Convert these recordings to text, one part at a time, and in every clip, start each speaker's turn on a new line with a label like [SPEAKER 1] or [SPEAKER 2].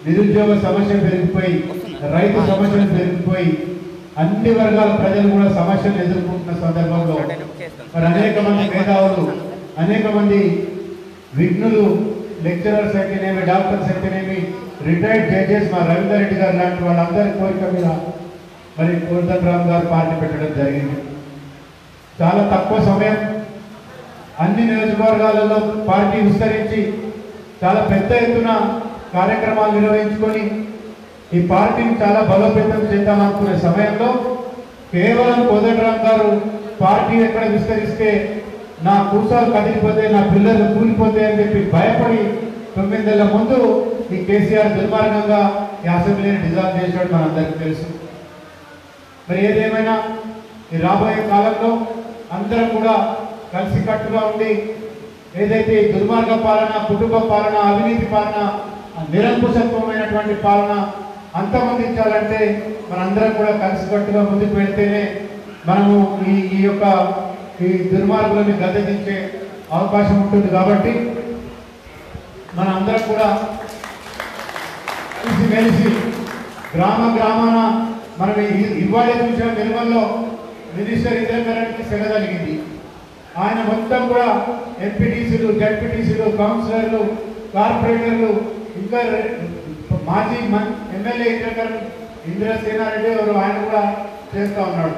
[SPEAKER 1] నిరుద్యోగ సమస్య పెరిగిపోయి రైతు సమస్యలు పెరిగిపోయి అన్ని వర్గాల ప్రజలు కూడా సమస్యలు ఎదుర్కొంటున్న సందర్భంలో మరి అనేక మంది మేధావులు అనేక మంది విఘ్నులు లెక్చరర్స్ అయితేనేమి డాక్టర్స్ అయితేనేమి రిటైర్డ్ జడ్జెస్ మా రవీందర్ రెడ్డి గారు లాంటి వాళ్ళందరి కోరిక మీద మరి కోదండరామ్ గారు పార్టీ పెట్టడం జరిగింది చాలా తక్కువ సమయం అన్ని నియోజకవర్గాలలో పార్టీ విస్తరించి చాలా పెద్ద ఎత్తున కార్యక్రమాలు నిర్వహించుకొని ఈ పార్టీని చాలా బలోపేతం చేద్దామనుకునే సమయంలో కేవలం కోదండరామ్ గారు పార్టీ ఎక్కడ విస్తరిస్తే నా కూసాలు కదిలిపోతే నా పిల్లలు కూలిపోతే అని చెప్పి భయపడి తొమ్మిది నెలల ముందు ఈ కేసీఆర్ దుర్మార్గంగా ఈ అసెంబ్లీని డిజాల్వ్ చేశాడు మనందరికీ తెలుసు మరి ఏదేమైనా ఈ రాబోయే కాలంలో అందరం కూడా కలిసికట్టుగా ఉండి ఏదైతే ఈ దుర్మార్గ పాలన కుటుంబ పాలన అవినీతి పాలన ఆ నిరంకుశత్వమైనటువంటి పాలన అంతమొందించాలంటే మనందరం కూడా కలిసికట్టుగా ముందుకు వెళ్తేనే మనము ఈ ఈ యొక్క ఈ దుర్మార్గులని గద్దెదించే అవకాశం ఉంటుంది కాబట్టి మనందరం కూడా కలిసి మెలిసి గ్రామ గ్రామాన మనం ఈ- ఇవాళ చూసిన నిర్మల్లో మినిస్టర్ ఇంద్రకరణ్కి సెగదలిగింది ఆయన మొత్తం కూడా ఎంపీటీసీలు జడ్పీటీసీలు కౌన్సిలర్లు కార్పొరేటర్లు ఇంకా రె- మాజీ మన్- ఎమ్మెల్యే ఇంద్రకరణ్ ఇంద్రసేనారెడ్డి ఎవరు ఆయన కూడా చేస్తూ ఉన్నాడు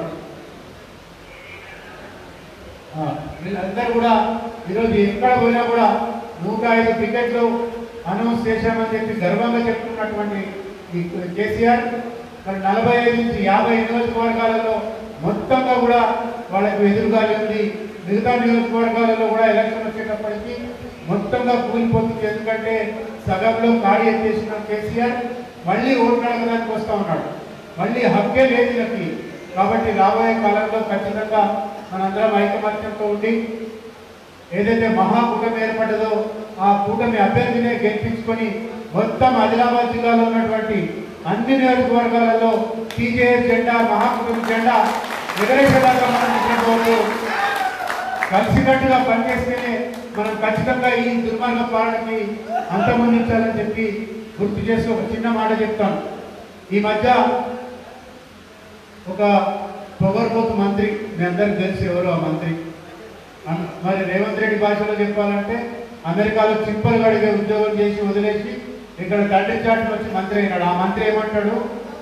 [SPEAKER 1] ఆ, వీళ్ళందరూ కూడా ఈరోజు ఎక్కడ పోయినా కూడా నూట ఐదు టికెట్లు అనౌన్స్ చేశామని చెప్పి గర్వంగా చెప్తున్నటువంటి ఈ కేసీఆర్ మరి నలభై ఐదు నుంచి యాభై నియోజకవర్గాలలో మొత్తంగా కూడా వాళ్ళకు ఎదురుగాలి ఉంది మిగతా నియోజకవర్గాలలో కూడా ఎలక్షన్ వచ్చేటప్పటికి మొత్తంగా కూలిపోతుంది ఎందుకంటే సగంలో ఖాళీ ఎత్తేసిన కేసీఆర్ మళ్ళీ ఓట్లు అడగడానికి వస్తూ ఉన్నాడు మళ్ళీ హక్కే లేదు వీళ్ళకి కాబట్టి రాబోయే కాలంలో ఖచ్చితంగా మనందరం ఐకమత్యంతో ఉండి ఏదైతే మహాకూటమి ఏర్పడ్డదో ఆ కూటమి అభ్యర్థినే గెలిపించుకొని మొత్తం ఆదిలాబాద్ జిల్లాలో ఉన్నటువంటి అన్ని నియోజకవర్గాలలో టీజేఎస్ జెండా మహాకూటమి జెండా ఎగరేసేదాకా మనం ఇచ్చినటువంటి కలిసికట్టుగా పనిచేస్తేనే మనం ఖచ్చితంగా ఈ దుర్మార్గ పాలనకి అంతమొందించాలని చెప్పి గుర్తు చేసి ఒక చిన్న మాట చెప్తాను ఈ మధ్య ఒక పొగర్బోతు మంత్రి మీ అందరికి తెలిసి ఎవరు ఆ మంత్రి అన్- మరి రేవంత్ రెడ్డి భాషలో చెప్పాలంటే అమెరికాలో చింపలు గడిగే ఉద్యోగం చేసి వదిలేసి ఇక్కడ తండ్రి చాటును వచ్చి మంత్రి అయినాడు ఆ మంత్రి ఏమంటాడు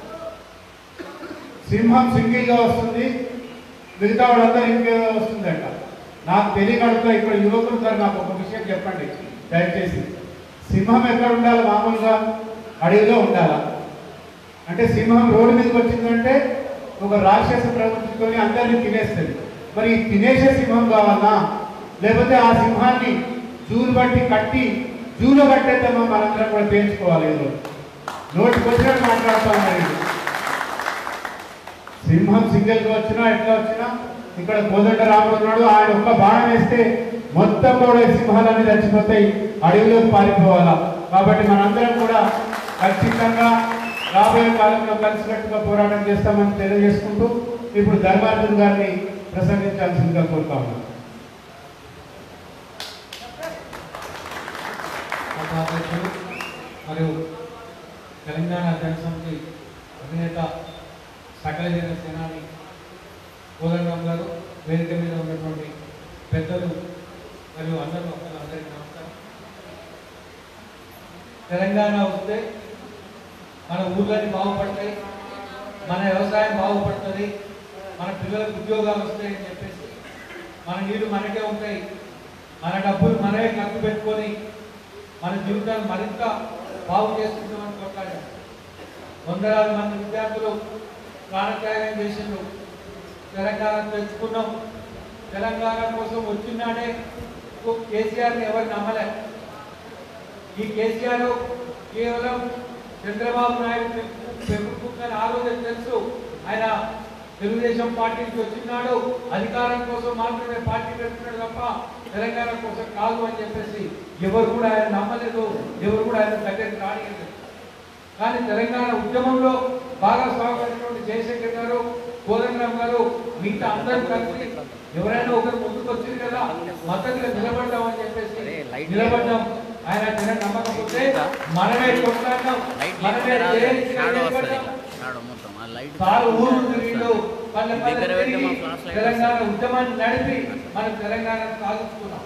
[SPEAKER 1] సింహం సింగిల్గా వస్తుంది మిగతా వాళ్ళందరూ ఇంకేదో వస్తుందంట నాకు తెలియకడుగుతా ఇక్కడ యువకులు సార్ నాకు ఒక విషయం చెప్పండి దయచేసి సింహం ఎక్కడ ఉండాలి మామూలుగా అడవిలో ఉండాలా అంటే సింహం రోడ్డు మీదకి వచ్చిందంటే ఒక రాక్షస ప్రవృత్తితోని అందరినీ తినేస్తుంది మరి ఈ తినేసే సింహం కావాలా లేకపోతే ఆ సింహాన్ని జూలు బట్టి కట్టి జూలో కట్టేద్దామా మనందరం కూడా తేల్చుకోవాలి ఏదో నోటికి వచ్చినట్టు మాట్లాడుతూ ఉన్నారు వీళ్ళు. సింహం సింగిల్ గా వచ్చినా ఎట్లా వచ్చినా ఇక్కడ కోదండ రాముడు ఉన్నాడు ఆయన ఒక్క బాణం వేస్తే మొత్తం కూడా ఈ సింహాలన్నీ చచ్చిపోతాయి అడవిలోకి పారిపోవాలా కాబట్టి మనందరం కూడా ఖచ్చితంగా రాబోయే కాలంలో కలిసికట్టుగా పోరాటం చేస్తామని తెలియజేసుకుంటూ ఇప్పుడు ధర్మార్జున్ గారిని ప్రసంగించాల్సిందిగా కోరుతా ఉన్నాను
[SPEAKER 2] అధ్యక్షులు మరియు తెలంగాణ జనసమితి అధినేత సకల జన సేనాని కోదండరామ్ గారు వేదిక మీద ఉన్నటువంటి పెద్దలు మరియు అందరూ అందరికీ నమస్కారం తెలంగాణ వస్తే మన ఊర్లన్నీ బాగుపడతాయి మన వ్యవసాయం బాగుపడుతుంది మన పిల్లలకు ఉద్యోగాలు వస్తాయని చెప్పేసి మన నీళ్లు మనకే ఉంటాయి మన డబ్బులు మనమే ఖర్చు పెట్టుకొని మన జీవితాలు మరింత బాగు చేసుకుంటామని కొట్లాడారు వందలాది మంది విద్యార్థులు ప్రాణత్యాగం చేసిండ్రు తెలంగాణ తెచ్చుకున్నాం తెలంగాణ కోసం వచ్చినాడే కేసీఆర్ని ఎవరు నమ్మలే ఈ కేసీఆర్ కేవలం చంద్రబాబు నాయుడు పెరుగుతుందని ఆ రోజే తెలుసు ఆయన తెలుగుదేశం పార్టీ నుంచి వచ్చినాడు అధికారం కోసం మాత్రమే పార్టీ పెడుతున్నాడు తప్ప తెలంగాణ కోసం కాదు అని చెప్పేసి ఎవరు కూడా ఆయన నమ్మలేదు ఎవరు కూడా ఆయన దగ్గరికి రానియలేదు కానీ తెలంగాణ ఉద్యమంలో భాగస్వామైనటువంటి జయశంకర్ గారు కోదండరామ్ గారు మిగతా అందరూ కలిసి ఎవరైనా ఒకరు ముందుకు వచ్చింది కదా మద్దతుగా నిలబడ్డామని చెప్పేసి నిలబడ్డాం ఆయన జనం నమ్మకపోతే మనమే కొట్లాడినాం మనమే జయించిన
[SPEAKER 3] షాడో వస్తుంది
[SPEAKER 2] నేపథ్యం.
[SPEAKER 3] షాడో మొత్తం ఆ లైట్
[SPEAKER 2] సారు ఊరు తిరిగిండు పల్లె పల్లె
[SPEAKER 3] దగ్గర పెట్టి
[SPEAKER 2] తిరిగి
[SPEAKER 3] మా ఫ్లాష్ లైట్
[SPEAKER 2] తెలంగాణ ఉద్యమాన్ని నడిపి మనం తెలంగాణ సాధించుకున్నాం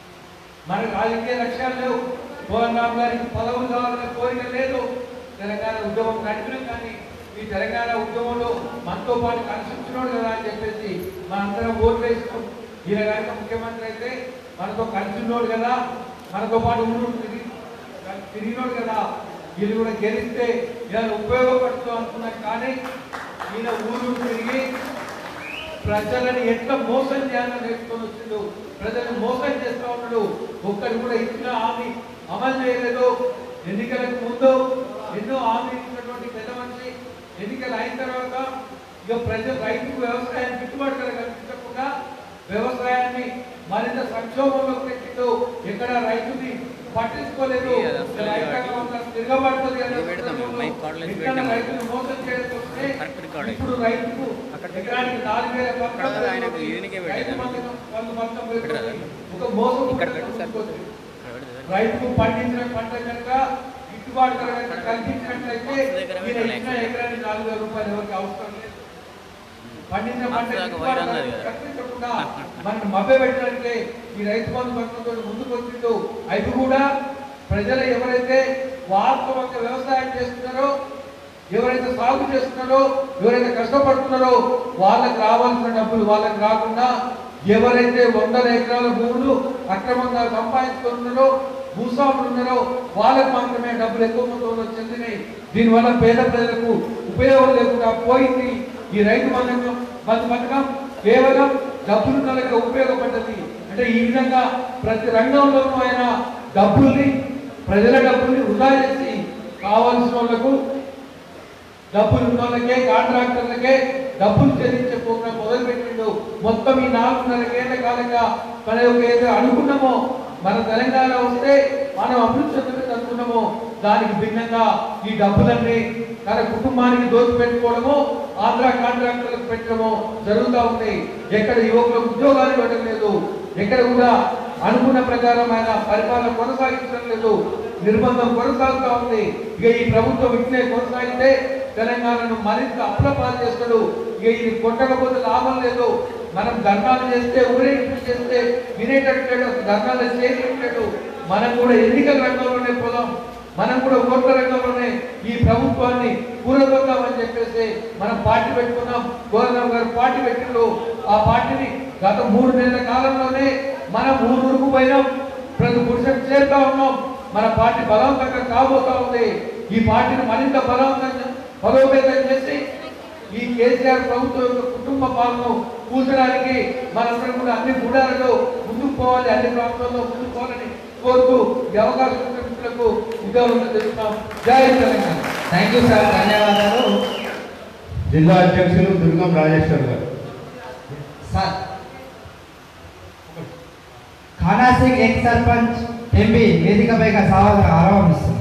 [SPEAKER 2] మన రాజకీయ లక్ష్యాలు లేవు మోహన్ రామ్ గారికి పదవులు కావాలనే కోరిక లేదు తెలంగాణ ఉద్యమం నడిపినాం కానీ ఈ తెలంగాణ ఉద్యమంలో మనతో పాటు కలిసి కదా అని చెప్పేసి మనందరం ఓట్లు వేసుకున్నాం ఈయన కనుక ముఖ్యమంత్రి అయితే మనతో కలిసి ఉన్నాడు కదా మనతో పాటు ఉండు తిరిగి తిరిగినోడు కదా వీళ్ళు కూడా గెలిస్తే ఇలా ఉపయోగపడుతూ అనుకున్నాం కానీ ఈయన ఊరు తిరిగి ప్రజలను ఎట్లా మోసం చేయాలని నేర్చుకొని వచ్చిండు ప్రజలను మోసం చేస్తా ఉన్నాడు ఒక్కడు కూడా ఇచ్చిన హామీ అమలు చేయలేదు ఎన్నికలకు ముందు ఎన్నో హామీ ఇచ్చినటువంటి పెద్ద మనిషి ఎన్నికలు అయిన తర్వాత ఇక ప్రజలు రైతుకు వ్యవసాయం గిట్టుబాటు ధర కల్పించకుండా వ్యవసాయాన్ని మరింత సంక్షోభంలోకి పెట్టిండు ఎక్కడ రైతుని పట్టించుకోలేదు
[SPEAKER 3] ఇది అది అసలు
[SPEAKER 2] రైతాంగం అంతా తిరగబడుతుంది అనే
[SPEAKER 3] ఇది పెడదాం,
[SPEAKER 2] సందర్భంలో
[SPEAKER 3] మైక్ కార్డులో వేసి
[SPEAKER 2] ఎక్కడ
[SPEAKER 3] పెట్టాం.
[SPEAKER 2] రైతును మోసం చేయడానికి వస్తే
[SPEAKER 3] కరెక్ట్ రికార్డ్
[SPEAKER 2] ఇప్పుడు రైతుకు ఎకరానికి నాలుగు వేల
[SPEAKER 3] ఇక్కడ కదా ఆయనకు ఈయనకే పెట్టేది.
[SPEAKER 2] రైతు మందిరం వాళ్ళు మొత్తం పెట్టుకొని
[SPEAKER 3] పెట్టరాదు.
[SPEAKER 2] ఒక మోసం
[SPEAKER 3] ఇక్కడ
[SPEAKER 2] కూడా
[SPEAKER 3] పెట్టి
[SPEAKER 2] చూసుకోవచ్చు.
[SPEAKER 3] ఇక్కడ పెడితే
[SPEAKER 2] రైతుకు పండించిన పంట కనుక గిట్టుబాటు ధర కనుక కల్పించినట్లయితే
[SPEAKER 3] దగ్గర
[SPEAKER 2] ఈయన
[SPEAKER 3] పెట్టాలి.
[SPEAKER 2] ఇచ్చిన ఎకరానికి నాలుగు వేల రూపాయలు ఎవరికి అవసరం లేదు పండించిన పంట
[SPEAKER 3] అంతదాకా
[SPEAKER 2] గిట్టుబాటు
[SPEAKER 3] వైర్
[SPEAKER 2] ధర
[SPEAKER 3] అన్నది కదా.
[SPEAKER 2] కల్పించకుండా మనం మభ్య పెట్టడానికి ఈ రైతు బంధు పథకంతో ముందుకు వచ్చిందో అవి కూడా ప్రజలు ఎవరైతే వాస్తవంగా వ్యవసాయం చేస్తున్నారో ఎవరైతే సాగు చేస్తున్నారో ఎవరైతే కష్టపడుతున్నారో వాళ్ళకి రావాల్సిన డబ్బులు వాళ్ళకి రాకుండా ఎవరైతే వందల ఎకరాల భూములు అక్రమంగా సంపాదించుకున్నారో భూస్వాములు ఉన్నారో వాళ్ళకి మాత్రమే డబ్బులు ఎక్కువ మొత్తంలో చెందినాయి దీనివల్ల పేద ప్రజలకు ఉపయోగం లేకుండా పోయింది ఈ రైతు బంధకం బంధు పథకం కేవలం డబ్బులు కలగ ఉపయోగపడ్డది అంటే ఈ విధంగా ప్రతి రంగంలోనూ ఆయన డబ్బుల్ని ప్రజల డబ్బుల్ని వృధా చేసి కావాల్సిన వాళ్ళకు డబ్బులు ఉన్న వాళ్ళకే కాంట్రాక్టర్లకే డబ్బులు చెల్లించే ప్రోగ్రాం మొదలుపెట్టిండు మొత్తం ఈ నాలుగున్నర కాలంగా మన యొక్క ఏదో అనుకున్నామో మన తెలంగాణ వస్తే మనం అభివృద్ధి చెందుతుంది అనుకున్నామో దానికి భిన్నంగా ఈ డబ్బులన్నీ తన కుటుంబానికి దోచిపెట్టుకోవడము ఆంధ్ర కాంట్రాక్టర్లకు పెట్టడము జరుగుతూ ఉంది ఎక్కడ యువకులకు ఉద్యోగాలు ఇవ్వడం లేదు ఎక్కడ కూడా అనుకున్న ప్రకారం ఆయన పరిపాలన కొనసాగించడం లేదు నిర్బంధం కొనసాగుతా ఉంది ఇక ఈ ప్రభుత్వం ఇట్లే కొనసాగితే తెలంగాణను మరింత అప్లపాలు చేస్తాడు ఇక ఇది కొట్టకపోతే లాభం లేదు మనం ధర్నాలు చేస్తే ఊరేగింపు చేస్తే వినేటట్లేడు ధర్నాలు చేయట్లేడు మనం కూడా ఎన్నికల రంగంలోనే పోదాం మనం కూడా ఓట్ల రంగంలోనే ఈ ప్రభుత్వాన్ని కూరగొద్దామని చెప్పేసి మనం పార్టీ పెట్టుకున్నాం గోవర్నర్ గారు పార్టీ పెట్టిండు ఆ పార్టీని గత మూడు నెలల కాలంలోనే మనం ఊరూరుకు పోయినాం ప్రతి పురుషులకు చేరుతా ఉన్నాం మన పార్టీ బలవంతంగా కాబోతా ఉంది ఈ పార్టీని మరింత బలవంతంగా బలోపేతం చేసి ఈ కేసీఆర్ ప్రభుత్వం యొక్క కుటుంబ పాలన కూల్చడానికి మనందరం కూడా అన్ని గుడాలలో ముందుకు పోవాలి అన్ని ప్రాంతాల్లో ముందుకు పోవాలని కోరుతూ ఈ అవకాశం ఇచ్చిన మిత్రులకు ఉద్యోగంలో తెలుస్తున్నాం జై తెలంగాణ
[SPEAKER 4] థ్యాంక్ యూ సార్ ధన్యవాదాలు
[SPEAKER 1] జిల్లా అధ్యక్షులు దుర్గం రాజేశ్వర్ గారు
[SPEAKER 4] sir Khanna Singh ex sarpanch MP వేదికపైగా సావాల ఆహ్వానిస్తుంది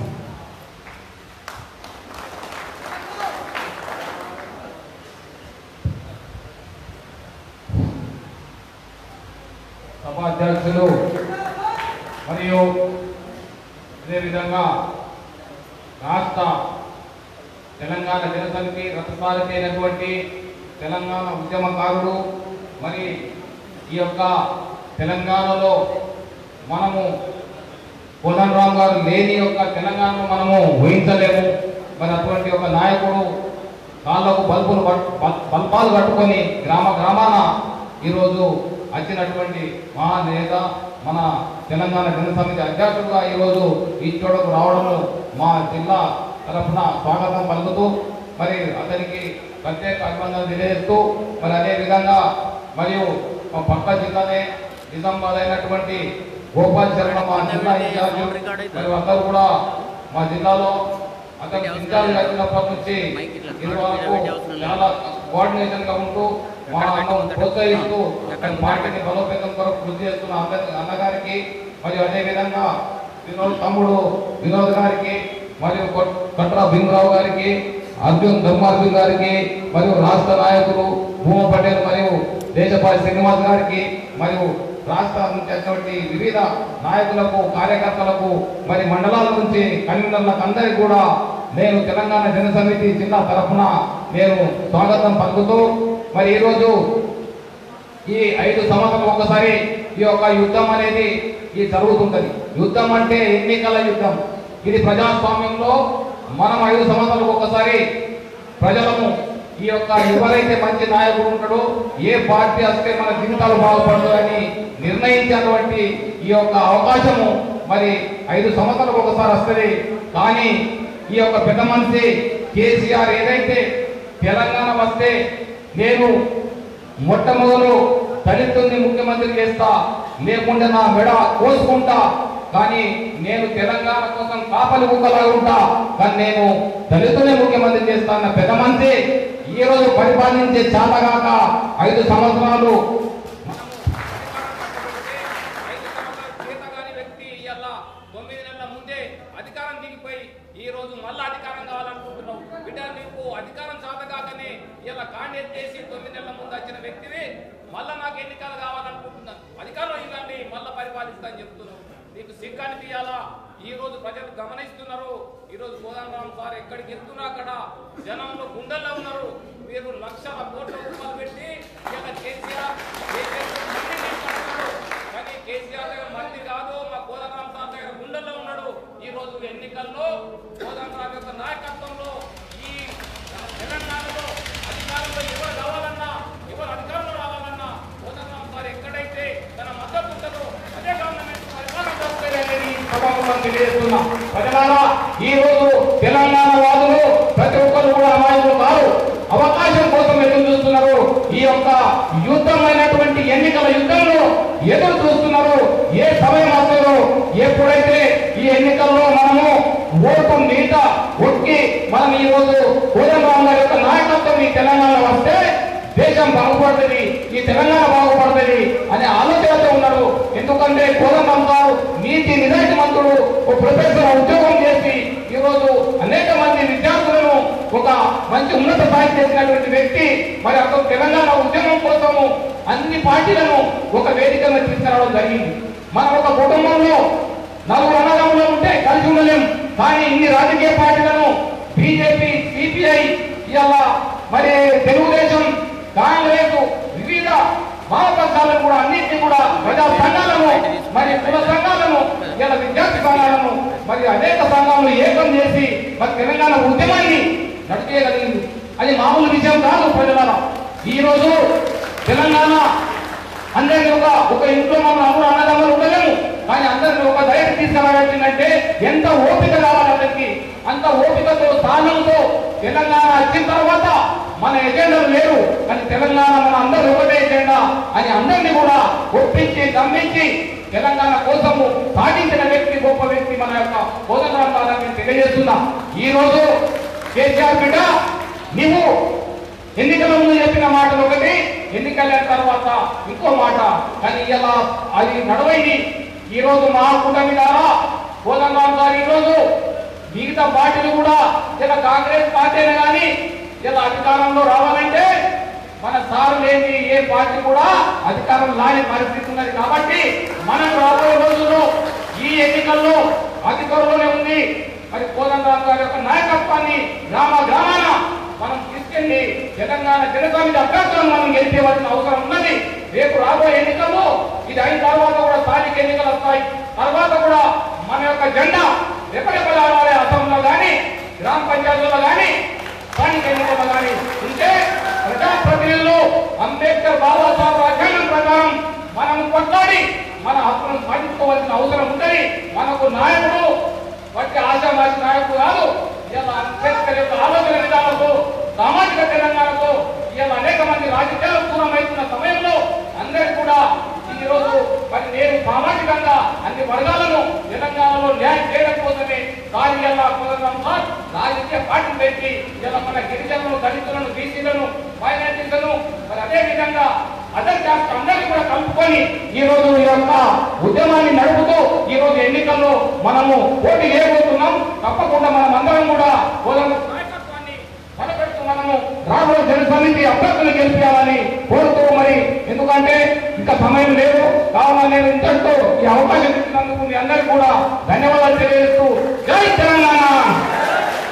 [SPEAKER 5] సభాధ్యక్షులు మరియు అదేవిధంగా రాష్ట్ర తెలంగాణ జనసమితి రథసారథి అయినటువంటి తెలంగాణ ఉద్యమకారుడు మరి ఈ యొక్క తెలంగాణలో మనము కోదండరామ్ గారు లేని యొక్క తెలంగాణను మనము ఊహించలేము మరి అటువంటి ఒక నాయకుడు కాళ్ళకు బల్బులు పట్- బల్- బల్పాలు కట్టుకొని గ్రామ గ్రామాన ఈరోజు వచ్చినటువంటి మహా నేత మన తెలంగాణ జనసమితి అధ్యక్షుడుగా ఈరోజు ఈ చోటకు రావడము మా జిల్లా తరఫున స్వాగతం పలుకుతూ మరి అతనికి ప్రత్యేక అభినందనలు తెలియజేస్తూ మరి అదే విధంగా మరియు మా పక్క జిల్లానే నిజామాబాద్ అయినటువంటి గోపాల్ శర్మ మా జిల్లా ఇన్ఛార్జ్ మరి అందరూ కూడా మా జిల్లాలో అతను ఇన్ఛార్జ్ అయినప్పటి నుంచి ఇది వరకు చాలా కోఆర్డినేషన్ గా ఉంటూ మా అన్నం ప్రోత్సహిస్తూ అతని పార్టీని బలోపేతం కొరకు కృషి చేస్తున్న అందరి అన్నగారికి మరియు అదే విధంగా వినోద్ తమ్ముడు వినోద్ గారికి మరియు కొట్- కట్రా భీమరావు గారికి అర్జున్ ధర్మార్జున్ గారికి మరియు రాష్ట్ర నాయకులు భూమ పటేల్ మరియు దేశపాలి శ్రీనివాస్ గారికి మరియు రాష్ట్రాల నుంచి వచ్చినటువంటి వివిధ నాయకులకు కార్యకర్తలకు మరి మండలాల నుంచి కన్వీనర్లకు అందరికీ కూడా నేను తెలంగాణ జన సమితి జిల్లా తరఫున నేను స్వాగతం పలుకుతూ మరి ఈరోజు ఈ ఐదు సంవత్సరాలు ఒకసారి ఈ యొక్క యుద్ధం అనేది ఈ జరుగుతుంటది యుద్ధం అంటే ఎన్నికల యుద్ధం ఇది ప్రజాస్వామ్యంలో మనం ఐదు సంవత్సరాలకు ఒకసారి ప్రజలను ఈ యొక్క ఎవరైతే మంచి నాయకుడు ఉంటాడో ఏ పార్టీ వస్తే మన జీవితాలు బాగుపడతాయని నిర్ణయించినటువంటి ఈ యొక్క అవకాశము మరి ఐదు సంవత్సరాలకు ఒకసారి వస్తుంది కానీ ఈ యొక్క పెద్ద మనిషి కేసీఆర్ ఏదైతే తెలంగాణ వస్తే నేను మొట్టమొదలు దళితుల్ని ముఖ్యమంత్రి చేస్తా లేకుంటే నా మెడ కోసుకుంటా కానీ నేను తెలంగాణ కోసం కాపలి కుక్కలాగా ఉంటా కానీ నేను దళితుల్ని ముఖ్యమంత్రి చేస్తా అన్న పెద్ద మంత్రి ఈ రోజు పరిపాలించే చేతగాక ఐదు సంవత్సరాలు వ్యక్తి ఇవాళ తొమ్మిది నెలల ముందే అధికారం దిగిపోయి ఈ రోజు మళ్ళా అధికారం కావాలనుకుంటున్నావు బిడ్డ నీకు అధికారం చాతగాకనే ఇలా కాండేట్ చేసి తొమ్మిది నెలల ముందు వచ్చిన వ్యక్తివి మళ్ళా నాకు ఎన్నికలు కావాలనుకుంటున్నాను అధికారం ఇవ్వండి మళ్ళా పరిపాలిస్తా అని చెప్తున్నావు నీకు సిగ్గు అనిపించాలా ఈ రోజు ప్రజలు గమనిస్తున్నారు ఈ రోజు కోదండరామ్ సార్ ఎక్కడికి వెళ్తున్నా అక్కడ జనంలో గుండెల్లో ఉన్నారు మీరు లక్షల కోట్ల రూపాయలు పెట్టి ఇలా కేసీఆర్ కేసీఆర్ మంది నిలబడుతున్నారు. కానీ కేసీఆర్ దగ్గర మంది కాదు మా కోదండరామ్ సార్ దగ్గర గుండెల్లో ఉన్నాడు ఈ రోజు ఎన్నికల్లో కోదండరామ్ యొక్క నాయకత్వంలో ఈ తెలంగాణలో అధికారంలో ఎవరు కావాలన్నా ఎవరు అధికారంలో రావాలన్నా కోదండరామ్ సార్ ఎక్కడైతే తన మద్దతు ఉంటుందో అదే గవర్నమెంట్ పరిపాలన చేస్తుంది అనేది ఈ సభాముఖంగా తెలియజేస్తున్నా ప్రజలారా ఈ రోజు తెలంగాణ వాదులు ప్రతి ఒక్కరు కూడా అమాయకులు కాదు అవకాశం కోసం ఎదురు చూస్తున్నారు ఈ యొక్క యుద్ధమైనటువంటి ఎన్నికల యుద్ధంలో ఎదురు చూస్తున్నారు ఏ సమయం వస్తుందో ఎప్పుడైతే ఈ ఎన్నికల్లో మనము ఓటు మీద ఒక్కి మనం ఈ రోజు కోదండరామ్ గారి యొక్క నాయకత్వం ఈ తెలంగాణ వస్తే దేశం బాగుపడుతుంది ఈ తెలంగాణ బాగుపడుతుంది అనే ఆలోచనతో ఉన్నారు ఎందుకంటే కోదండరామ్ గారు నీతి నిజాయితీ మంత్రుడు ఒక ప్రొఫెసర్ ఉద్యోగం చేసి ఈ రోజు అనేక మంది విద్యార్థులను ఒక మంచి ఉన్నత స్థాయికి చేసినటువంటి వ్యక్తి మరి అతను తెలంగాణ ఉద్యమం కోసము అన్ని పార్టీలను ఒక వేదిక మీద తీసుకురావడం జరిగింది మన ఒక కుటుంబంలో నలుగురు అన్నదమ్ములు ఉంటే కలిసి ఉండలేం కానీ ఇన్ని రాజకీయ పార్టీలను బీజేపీ సిపిఐ ఇలా మరి తెలుగుదేశం కాంగ్రెస్ వివిధ మహాపక్షాలను కూడా అన్నింటినీ కూడా ప్రజా సంఘాలను మరి కుల సంఘాలను ఇలా విద్యార్థి సంఘాలను మరి అనేక సంఘాలను ఏకం చేసి మరి తెలంగాణ ఉద్యమాన్ని నడిపేయగలిగింది అది మామూలు విషయం కాదు ప్రజలారా ఈ రోజు తెలంగాణ అందరినీ ఒక ఒక ఇంట్లో మనం అందరూ అన్నదమ్ములు ఉండలేము కానీ అందరిని ఒక ధైర్యం తీసుకురావాల్సిందంటే ఎంత ఓపిక కావాలి అందరికి అంత ఓపికతో స్థానంతో తెలంగాణ వచ్చిన తర్వాత మన ఎజెండాలు లేరు కానీ తెలంగాణ మన అందరూ ఒకటే ఎజెండా అని అందరినీ కూడా ఒప్పించి నమ్మించి తెలంగాణ కోసము సాధించిన వ్యక్తి గొప్ప వ్యక్తి మన యొక్క కోదండరాం గారిని తెలియజేస్తున్నా ఈ రోజు కేసీఆర్ బిడ్డ నీవు ఎన్నికల ముందు చెప్పిన మాటలు ఒకటి ఎన్నికల తర్వాత ఇంకో మాట కానీ ఇలా అది నడవైంది ఈ రోజు మా కూటమి ద్వారా కోదండరాం గారు ఈ రోజు మిగతా పార్టీలు కూడా ఇలా కాంగ్రెస్ పార్టీ అయినా కానీ ఇలా అధికారంలో రావాలంటే మన సారు లేని ఏ పార్టీ కూడా అధికారం లాని పరిస్థితి ఉన్నది కాబట్టి మనం రాబోయే రోజుల్లో ఈ ఎన్నికల్లో అధికారంలోనే ఉంది మరి కోదండరాం గారి యొక్క నాయకత్వాన్ని గ్రామ గ్రామాన మనం తీసుకెళ్లి తెలంగాణ జనసమితి అభ్యర్థులను మనం గెలిపేవలసిన అవసరం ఉన్నది రేపు రాబోయే ఎన్నికల్లో ఇది అయిన తర్వాత కూడా స్థానిక ఎన్నికలు వస్తాయి తర్వాత కూడా మన యొక్క జెండా రెపరెపలాడాలి అసెంబ్లీలో కానీ గ్రామ పంచాయతీలో కానీ స్థానిక ఎన్నికల్లో కానీ ఉంటే ప్రజాప్రతినిధులు అంబేద్కర్ బాబాసాహెబ్ రాజ్యాంగం ప్రకారం మనం కొట్లాడి మన హక్కులను సాధించుకోవాల్సిన అవసరం ఉంటుంది మనకు నాయకుడు వాటి ఆశావాసి నాయకుడు కాదు ఇలా అంబేద్కర్ యొక్క ఆలోచన విధానంతో సామాజిక తెలంగాణతో ఇలా అనేక మంది రాజకీయాలకు దూరం అవుతున్న సమయంలో అందరూ కూడా ఈ రోజు మరి నేను సామాజికంగా అన్ని వర్గాలను తెలంగాణలో న్యాయం చేయడం కోసమే సారి ఎలా కుదరడం సార్ రాజకీయ పార్టీ పెట్టి ఇలా మన గిరిజనులను దళితులను బీసీలను మైనార్టీలను మరి అదే విధంగా అదర్ కాస్ట్ అందరినీ కూడా కలుపుకొని ఈ రోజు ఈ యొక్క ఉద్యమాన్ని నడుపుతూ ఈ రోజు ఎన్నికల్లో మనము పోటీ చేయబోతున్నాం తప్పకుండా మనం అందరం కూడా కోదండ నాయకత్వాన్ని బలపెడుతూ మనము రాబోయే జన సమితి అభ్యర్థులు గెలిపించాలని కోరుతూ మరి ఎందుకంటే ఇంకా సమయం లేదు కావున నేను ఇంతటితో ఈ అవకాశం ఇచ్చినందుకు మీ అందరికీ కూడా ధన్యవాదాలు తెలియజేస్తూ జై తెలంగాణ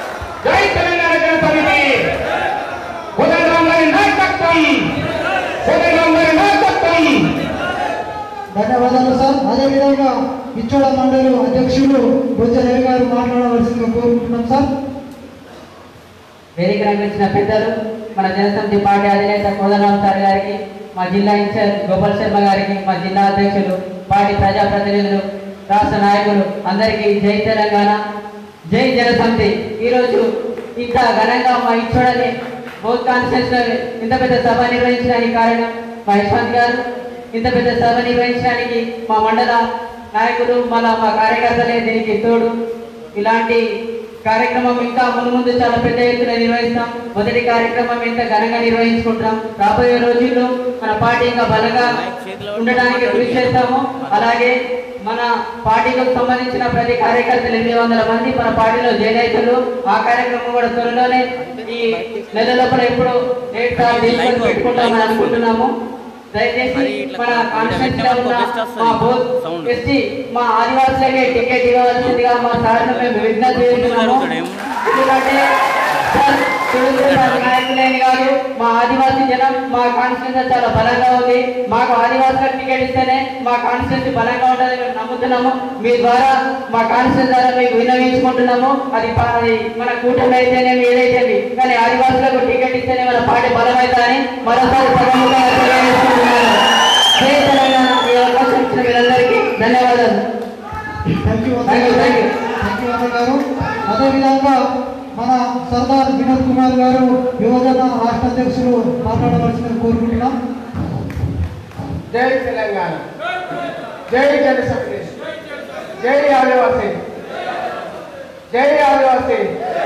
[SPEAKER 5] జై తెలంగాణ జన సమితి కోదండరాం గారి నాయకత్వం కోదండరాం గారి నాయకత్వం
[SPEAKER 4] ధన్యవాదాలు సార్ అదేవిధంగా ఇచ్చోడ మండలి అధ్యక్షులు బుజ్జరేవి గారు మాట్లాడవలసిందిగా కోరుకుంటున్నాం సార్
[SPEAKER 6] వేదిక రంగించిన పెద్దలు మన జనసమితి పార్టీ అధినేత కోదరాం సార్ గారికి మా జిల్లా ఇన్ఛార్జ్ గోపాల్ శర్మ గారికి మా జిల్లా అధ్యక్షులు పార్టీ ప్రజాప్రతినిధులు రాష్ట్ర నాయకులు అందరికీ జై తెలంగాణ జై జనసమితి ఈరోజు ఇంత ఘనంగా మా ఇచ్చోడని బౌత్ కాన్ఫరెన్స్ ఇంత పెద్ద సభ నిర్వహించడానికి కారణం మా యశ్వంత్ గారు ఇంత పెద్ద సభ నిర్వహించడానికి మా మండల నాయకులు మళ్ళా మా కార్యకర్తలే దీనికి తోడు ఇలాంటి కార్యక్రమం ఇంకా ముందు ముందు చాలా పెద్ద ఎత్తున నిర్వహిస్తాం మొదటి కార్యక్రమం ఇంత ఘనంగా నిర్వహించుకుంటాం రాబోయే రోజుల్లో మన పార్టీ ఇంకా బలంగా ఉండడానికి కృషి చేస్తాము అలాగే మన పార్టీకి సంబంధించిన ప్రతి కార్యకర్తలు ఎనిమిది వందల మంది మన పార్టీలో జాయిన్ అవుతారు ఆ కార్యక్రమం కూడా త్వరలోనే ఈ నెల లోపల ఎప్పుడు డేట్ తీసుకొని పెట్టుకుంటామని అనుకుంటున్నాము దయచేసి మన కాన్స్టిట్యూన్స్ లో ఉన్న మా బోత్ ఎస్టీ మా ఆదివాసులకే టికెట్ ఇవ్వవలసిందిగా మా సార్ను మేము విజ్ఞప్తి చేస్తున్నాము ఎందుకంటే సార్ తెలుగుదేశం పార్టీ నాయకులేని కాదు మా ఆదివాసీ జనం మా కాన్స్టిట్యూన్స్ చాలా బలంగా ఉంది మాకు ఆదివాసులకు టికెట్ ఇస్తేనే మా కాన్స్టిట్యూన్సీ బలంగా ఉంటుందని మేము నమ్ముతున్నాము మీ ద్వారా మా కాన్స్టిట్యూన్స్ ద్వారా మీకు విన్నవించుకుంటున్నాము అది పా- అది మన కూటమి అయితేనేమి ఏదైతేమి కానీ ఆదివాసులకు టికెట్ ఇస్తేనే మన పార్టీ బలమవుతుందని మరోసారి సగముగా తెలియజేసుకుంటున్నాను జై తెలంగాణ ఈ అవకాశం ఇచ్చిన మీరందరికీ ధన్యవాదాలు
[SPEAKER 4] thank you
[SPEAKER 6] Thank you, thank you.
[SPEAKER 4] Thank you అన్న గారు అదేవిధంగా మన సర్దార్ వినోద్ కుమార్ గారు యువజన రాష్ట్ర అధ్యక్షులు మాట్లాడవలసిందిగా కోరుకుంటున్నాం
[SPEAKER 7] జై తెలంగాణ జై జనసమితి జై ఆదివాసీ జై ఆదివాసీ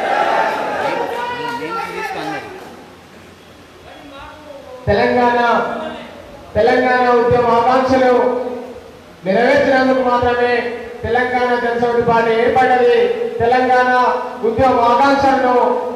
[SPEAKER 7] తెలంగాణ తెలంగాణ ఉద్యమ ఆకాంక్షలు నెరవేర్చినందుకు మాత్రమే తెలంగాణ జనసమితి పార్టీ ఏర్పడ్డది తెలంగాణ ఉద్యమ ఆకాంక్షలను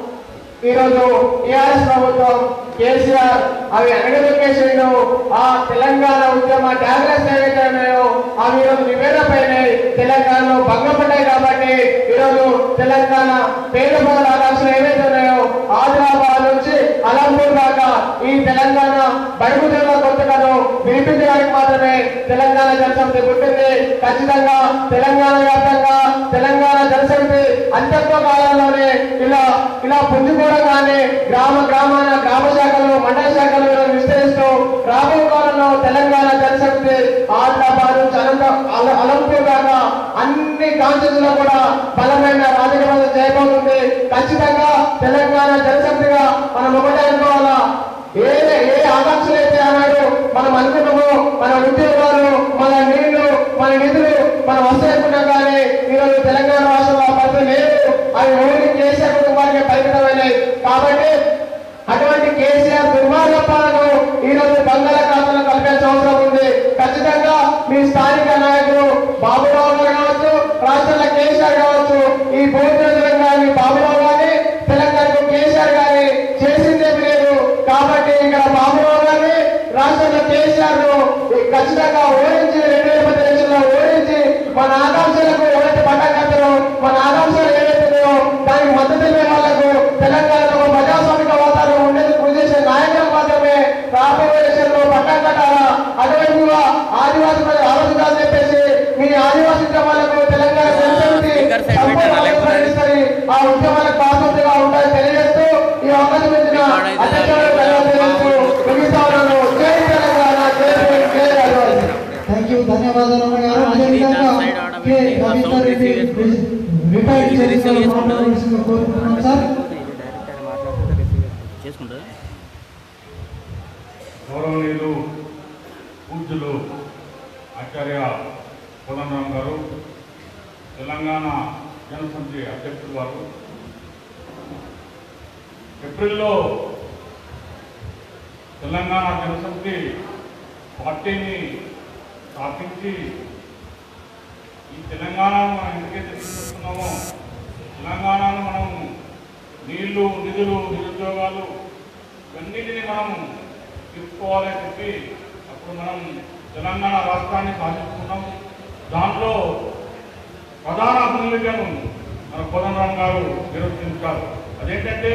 [SPEAKER 7] ఈరోజు టీఆర్ఎస్ ప్రభుత్వం కేసీఆర్ అవి అణగదొక్కేసిండు ఆ తెలంగాణ ఉద్యమ డాగ్రెస్ ఏవైతే ఉన్నాయో అవి ఈరోజు నివేదనపైనాయి తెలంగాణలో భంగపడ్డాయి కాబట్టి ఈరోజు తెలంగాణ పేద ప్రజల ఆకాంక్షలు ఏవైతే ఉన్నాయో ఆదిలాబాద్ నుంచి అలంపూర్ దాకా ఈ తెలంగాణ బడుగు జిల్లా కొత్తగాను వినిపించడానికి మాత్రమే తెలంగాణ జనసమితి పుట్టింది ఖచ్చితంగా తెలంగాణ వ్యాప్తంగా తెలంగాణ జనసమితి అంతత్వ కాలంలోనే ఇలా ఇలా పుంజుకోవడంగానే గ్రామ గ్రామాన గ్రామ శాఖలు మండల శాఖలు ఇలా విస్తరిస్తూ రాబో కాలంలో తెలంగాణ జనసమితి ఆదిలాబాద్ నుంచి అనంత అల- అలంపూర్ దాకా అన్ని కాన్స్టిట్యూన్స్ లో కూడా బలమైన రాజకీయ పదవి చేయబోతుంది ఖచ్చితంగా తెలంగాణ జనసమితిగా మనం ఒకటే అనుకోవాలా ఏ ఏ ఆకాంక్షలు అయితే ఆనాడు మనం అనుకున్నామో మన ఉద్యోగాలు మన నీళ్లు మన నిధులు మనం వస్తాయనుకున్నాం కానీ ఈరోజు తెలంగాణ రాష్ట్రంలో ఆ పరిస్థితి లేదు అవి ఓన్లీ కేసీఆర్ కుటుంబానికి పరిమితమైనవి కాబట్టి అటువంటి కేసీఆర్ దుర్మార్గ పాలన ఈ రోజు బంగాళాఖాతంలో కల్పించాల్సిన అవసరం ఉంది ఖచ్చితంగా మీ స్థానిక నాయకులు బాబురావు గారు కావచ్చు రాష్ట్రంలో కేసీఆర్ కావచ్చు ఈ భూమి గాని బాబురావు గాని తెలంగాణకు కేసీఆర్ గాని చేసిందేమి లేదు కాబట్టి ఇక్కడ బాబురావు గారిని రాష్ట్రంలో కేసీఆర్ ను ఖచ్చితంగా ఓడించి రెండు వేల పది ఎలక్షన్లో ఓడించి మన ఆకాంక్షలకు ఎవరైతే పట్టం కట్టారో మన ఆకాంక్షలు ఏవైతే ఉన్నాయో దానికి మద్దతు ఇచ్చే వాళ్లకు తెలంగాణలో ఒక ప్రజాస్వామిక వాతావరణం ఉండేది కృషి చేసే నాయకులు మాత్రమే రాబోయే ఎలక్షన్లో పట్టం కట్టాలా అటువైపుగా ఆదివాసీ ప్రజలు ఆలోచించాలని చెప్పేసి మీ ఆదివాసీ ఉద్యమాలకు తెలంగాణ జనసమితి
[SPEAKER 3] స్పీకర్ సైడ్
[SPEAKER 7] సంపూర్ణ
[SPEAKER 3] పెట్టాలా లేకపోతే?
[SPEAKER 7] సహకరిస్తుంది. ఆ ఉద్యమాలకు బాధ్యతగా ఉండాలని తెలియజేస్తూ ఈ అవకాశం ఇచ్చిన అధ్యక్షులకు ధన్యవాదాలు తెలియజేస్తూ ముగిస్తా ఉన్నాను జై తెలంగాణ జై జై ఆదివాసీ
[SPEAKER 4] థ్యాంక్ యూ ధన్యవాదాలు అన్న గారు అదేవిధంగా కె రవీందర్ రెడ్డి రిటైర్డ్ చేసిన మాట్లాడవలసిందిగా కోరుకుంటున్నాం సార్
[SPEAKER 3] చేసుకుంటారా
[SPEAKER 8] గౌరవనీయులు పూజ్యులు ఆచార్య కోదండరాం గారు తెలంగాణ జనసమితి అధ్యక్షులు వారు ఏప్రిల్లో తెలంగాణ జనసమితి పార్టీని స్థాపించి ఈ తెలంగాణను మనం ఎందుకైతే తీసుకొస్తున్నామో తెలంగాణను మనం నీళ్లు నిధులు నిరుద్యోగాలు ఇవన్నిటిని మనం తీసుకోవాలని చెప్పి అప్పుడు మనం తెలంగాణ రాష్ట్రాన్ని సాధించుకున్నాం దాంట్లో ప్రధాన భూమికను మన కోదండరాం గారు నిర్వర్తించారు అదేంటంటే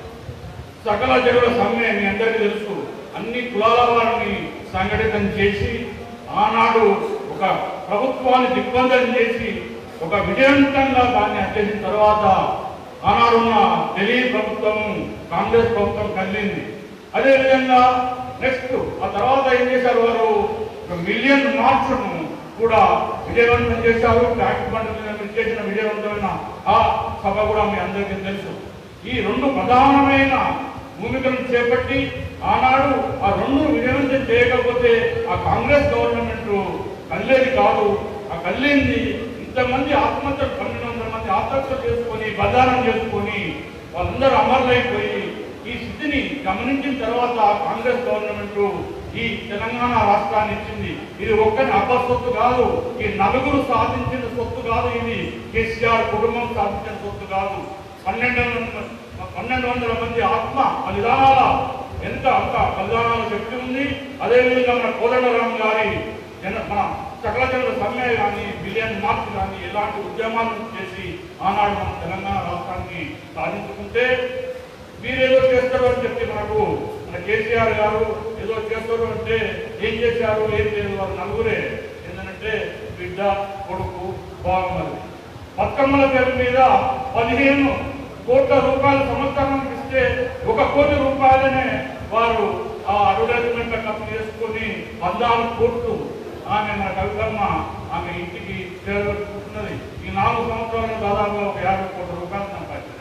[SPEAKER 8] సకల జనుల సమ్మె మీ అందరికీ తెలుసు అన్ని కులాల వారిని సంఘటితం చేసి ఆనాడు ఒక ప్రభుత్వాన్ని దిగ్బంధం చేసి ఒక విజయవంతంగా దాన్ని అత్యసిన తర్వాత ఆనాడున్న ఢిల్లీ ప్రభుత్వం కాంగ్రెస్ ప్రభుత్వం కదిలింది అదేవిధంగా నెక్స్ట్ ఆ తర్వాత ఏం చేశారు వారు ఒక మిలియన్ మార్క్స్ను కూడా విజయవంతం చేశారు ట్యాక్స్ బండ్ మీద మీరు చేసిన విజయవంతమైన ఆ సభ కూడా మీ అందరికీ తెలుసు ఈ రెండు ప్రధానమైన భూమికలను చేపట్టి ఆనాడు ఆ రెండు విజయవంతం చేయకపోతే ఆ కాంగ్రెస్ గవర్నమెంట్ కల్లేది కాదు ఆ కల్లింది ఇంతమంది ఆత్మహత్యలు పన్నెండు వందల మంది ఆత్మహత్యలు చేసుకొని బదానం చేసుకొని వాళ్ళందరూ అమరులైపోయి ఈ స్థితిని గమనించిన తర్వాత కాంగ్రెస్ గవర్నమెంట్ ఈ తెలంగాణ రాష్ట్రాన్ని ఇచ్చింది ఇది ఒక్కని అబ్బ సొత్తు కాదు ఈ నలుగురు సాధించిన సొత్తు కాదు ఇది కేసీఆర్ కుటుంబం సాధించిన సొత్తు కాదు పన్నెండు వందల పన్నెండు వందల మంది ఆత్మ బలిదానాల ఎంత అంత బలిదానాల శక్తి ఉంది అదేవిధంగా మన కోదండరామ్ గారి జన మన సకల జనుల సమ్మె కానీ బిలియన్ మార్క్స్ కానీ ఇలాంటి ఉద్యమాలు చేసి ఆనాడు మన తెలంగాణ రాష్ట్రాన్ని సాధించుకుంటే మీరేదో చేస్తారు అని చెప్పి మనకు మన కేసీఆర్ గారు ఏదో చేస్తారు అంటే ఏం చేశారు ఏం లేదు వారు నలుగురే ఏంటంటే బిడ్డ కొడుకు బాగున్నది బతుకమ్మల పేరు మీద పదిహేను కోట్ల రూపాయలు సంవత్సరానికి ఇస్తే ఒక కోటి రూపాయలనే వారు ఆ అడ్వర్టైజ్మెంట్ కప్పు చేసుకొని పద్నాలుగు కోట్లు ఆమె మన కవితమ్మ ఆమె ఇంటికి చేరుకుంటున్నది ఈ నాలుగు సంవత్సరాలు దాదాపుగా ఒక యాభై కోట్ల రూపాయలు సంపాదించారు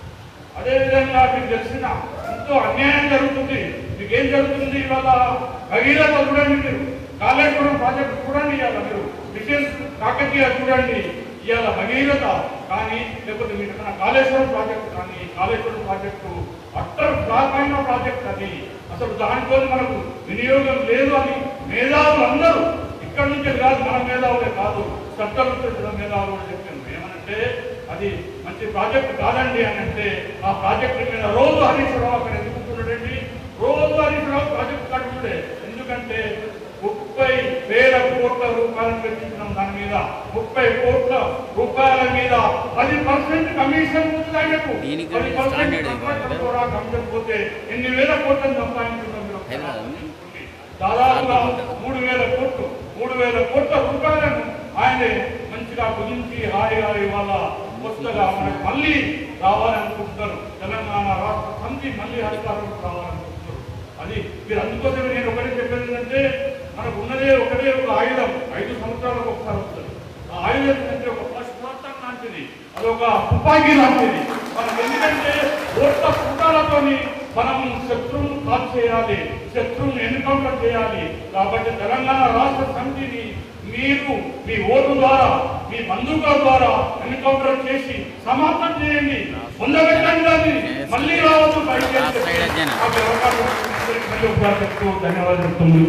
[SPEAKER 8] అదేవిధంగా మీకు తెలిసిన ఎంతో అన్యాయం జరుగుతుంది మీకు ఏం జరుగుతుంది ఇవాళ భగీరథ చూడండి మీరు కాళేశ్వరం ప్రాజెక్టు చూడండి ఇవాళ మీరు మిషన్ కాకతీయ చూడండి ఇవాళ భగీరథ కానీ లేకపోతే మీరు ఎక్కడ కాళేశ్వరం ప్రాజెక్టు కానీ కాళేశ్వరం ప్రాజెక్టు అట్టర్ ఫ్లాప్ అయిన ప్రాజెక్ట్ అది అసలు దాంట్లో మనకు వినియోగం లేదు అని మేధావులు అందరూ ఇక్కడ నుంచి కాదు మన మేధావులే కాదు చట్టం మేధావులు కూడా చెప్పాను ఏమనంటే అది మంచి ప్రాజెక్ట్ కాదండి అని అంటే ఆ ప్రాజెక్ట్ మీద రోజు హరీష్ రావు అక్కడ ఎందుకు కూర్చున్నాడండి రోజు హరీష్ రావు ప్రాజెక్ట్ కట్టుకుంటే ఎందుకంటే ముప్పై వేల కోట్ల రూపాయలు పెట్టించడం దాని మీద ముప్పై కోట్ల రూపాయల మీద పది పర్సెంట్ కమిషన్ ఉంది ఆయనకు
[SPEAKER 3] దీనికి
[SPEAKER 8] పది పర్సెంట్
[SPEAKER 3] స్టాండర్డ్
[SPEAKER 8] కాంట్రాక్టర్ కూడా కమిషన్ పోతే ఎన్ని వేల కోట్లను సంపాదించుకున్నాం మీరు ఒకసారి
[SPEAKER 3] హైదరాబాద్
[SPEAKER 8] ఆలోచించుకోండి. దాదాపుగా మూడు వేల కోట్లు మూడు వేల కోట్ల రూపాయలను ఆయనే మంచిగా కుదించి హాయిగా ఇవాళ కొత్తగా మనకు మళ్ళీ రావాలనుకుంటున్నారు తెలంగాణ రాష్ట్ర సమితి మళ్ళీ అధికారంలోకి రావాలనుకుంటున్నారు అది మీరు అందుకోసమే నేను ఒకటే చెప్పేది ఏంటంటే మనకు ఉన్నదే ఒకటే ఒక ఆయుధం ఐదు సంవత్సరాలకు ఒకసారి వస్తుంది ఆ ఆయుధం అంటే ఒక పశుపాతం లాంటిది అదొక తుపాకీ లాంటిది మనకు ఎందుకంటే ఓట్ల పుట్టాలతోని మనం శత్రువును కాల్ చేయాలి శత్రువును ఎన్కౌంటర్ చేయాలి కాబట్టి తెలంగాణ రాష్ట్ర సమితిని మీరు మీ ఓటు ద్వారా మీ బంధువుల ద్వారా ఎన్కౌంటర్ చేసి సమాప్తం చేయండి పొందబెట్టండి దాన్ని మళ్ళీ రావద్దు దయచేసి నాకు అవకాశం ఇచ్చినందుకు మళ్ళీ ఒకసారి చెప్తూ ధన్యవాదాలు చెప్తున్నాను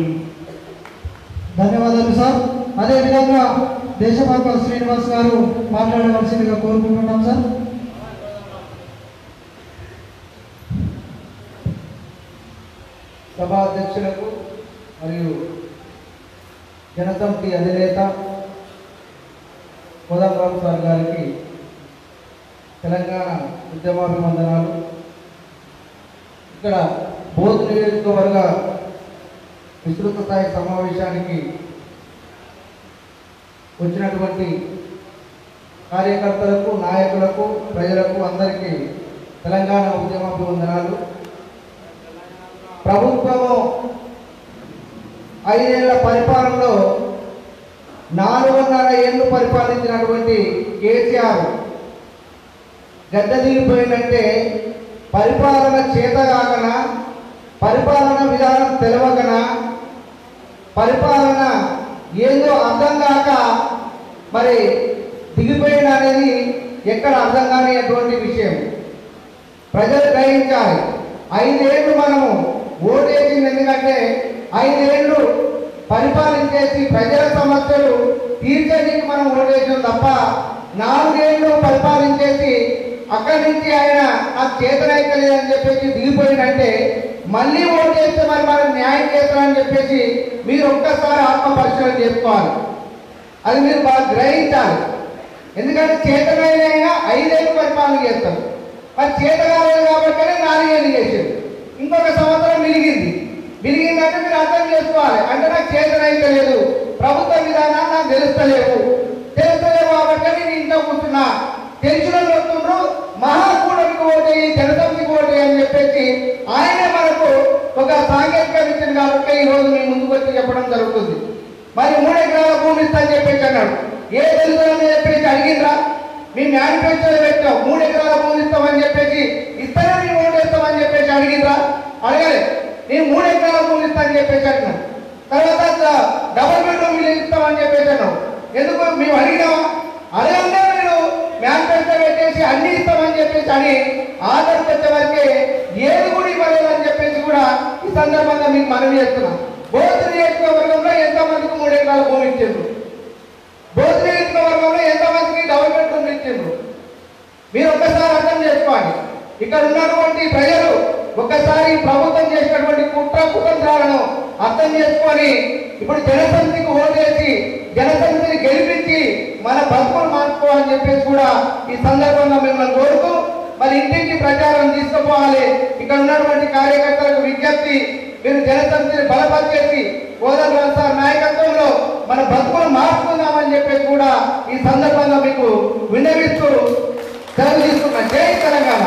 [SPEAKER 4] ధన్యవాదాలు సార్ అదేవిధంగా దేశపాక శ్రీనివాస్ గారు మాట్లాడవలసిందిగా కోరుకుంటున్నాం సార్
[SPEAKER 9] సభా అధ్యక్షులకు మరియు జనసమితి అధినేత కోదండరావు సార్ గారికి తెలంగాణ ఉద్యమాభివందనాలు ఇక్కడ బోధ్ నియోజకవర్గ విస్తృత స్థాయి సమావేశానికి వచ్చినటువంటి కార్యకర్తలకు నాయకులకు ప్రజలకు అందరికీ తెలంగాణ ఉద్యమాభివందనాలు ప్రభుత్వము ఐదేళ్ల పరిపాలనలో నాలుగున్నర ఏళ్ళు పరిపాలించినటువంటి కేసీఆర్ గడ్డ దిగిపోయిందంటే పరిపాలన చేతగాకన పరిపాలన విధానం తెలవకన పరిపాలన ఏందో అర్థం కాక మరి దిగిపోయింది అనేది ఎక్కడ అర్థం కానిటువంటి విషయం ప్రజలు గ్రహించాలి ఐదేళ్లు మనము ఓటేసింది ఎందుకంటే ఐదేళ్లు పరిపాలించేసి ప్రజల సమస్యలు తీర్చడానికి మనం ఓటేసాం తప్ప నాలుగేళ్లు పరిపాలించేసి అక్కడి నుంచి ఆయన నాకు చేతనైతలేదని చెప్పేసి దిగిపోయిందంటే మళ్ళీ ఓటేస్తే మరి మనం న్యాయం చేస్తామని చెప్పేసి మీరు ఒక్కసారి ఆత్మ పరిశీలన చేసుకోవాలి అది మీరు బాగా గ్రహించాలి ఎందుకంటే చేతనైన ఐదేళ్ళు పరిపాలన చేస్తారు మరి చేత కాలేదు కాబట్టి నాలుగేళ్ళు చేశారు ఇంకొక సంవత్సరం మిలిగింది మిలిగిందంటే మీరు అర్థం చేసుకోవాలి అంటే నాకు చేతనైతే లేదు ప్రభుత్వ విధానాలు నాకు తెలుస్తలేవు తెలుస్తలేవు కాబట్టి నేను ఇంట్లో కూర్చున్నా తెలిసిన వస్తుండ్రు మహాకూడమికి ఓటేయి జనసమితికి ఓటేయి అని చెప్పేసి ఆయనే మనకు ఒక సాంకేతిక ఇచ్చింది కాబట్టి ఈ రోజు మీ ముందుకు వచ్చి చెప్పడం జరుగుతుంది మరి మూడు ఎకరాల భూమి ఇస్తా అని చెప్పేసి అన్నాడు ఏ తెలుగుదని చెప్పేసి అడిగిండ్రా మీ మేనిఫెస్టోలో పెట్టాం మూడు ఎకరాల భూమి ఇస్తామని చెప్పేసి ఇస్తేనే మేము ఓటు వేస్తామని చెప్పేసి అడిగిండ్రా అడగలే నేను మూడు ఎకరాల భూమి ఇస్తా అని చెప్పేసి అన్నాను తర్వాత డబల్ బెడ్రూమ్ ఇల్లు ఇస్తామని చెప్పేసి అన్నావు ఎందుకు మేము అడిగినామా అడగంగా మీరు మేనిఫెస్టో పెట్టేసి అన్ని ఇస్తామని చెప్పేసి అని ఆర్డర్కి వచ్చే వరకే ఏది కూడా ఇవ్వలేదని చెప్పేసి కూడా ఈ సందర్భంగా మీకు మనవి చేస్తున్నాం బోధన నియోజకవర్గంలో ఎంతమందికి మూడు ఎకరాల భూమి ఇచ్చిండ్రు బోధన నియోజకవర్గంలో ఎంతమందికి డబుల్ బెడ్రూమ్ ఇచ్చిండ్రు మీరు ఒక్కసారి అర్థం చేసుకోవాలి ఇక్కడ ఉన్నటువంటి ప్రజలు ఒక్కసారి ప్రభుత్వం చేసినటువంటి కుట్ర కుతంత్రాలను అర్థం చేసుకొని ఇప్పుడు జనసమితికి ఓటేసి జనసమితిని గెలిపించి మన బతుకులు మార్చుకోవాలని చెప్పేసి కూడా ఈ సందర్భంగా మిమ్మల్ని కోరుతూ మరి ఇంటింటి ప్రచారం తీసుకుపోవాలి ఇక్కడ ఉన్నటువంటి కార్యకర్తలకు విజ్ఞప్తి మీరు జనసమితిని బలపరిచేసి కోదండరాం సార్ నాయకత్వంలో మన బతుకులు మార్చుకుందామని చెప్పేసి కూడా ఈ సందర్భంగా మీకు విన్నవిస్తూ సెలవు తీసుకున్నా జై తెలంగాణ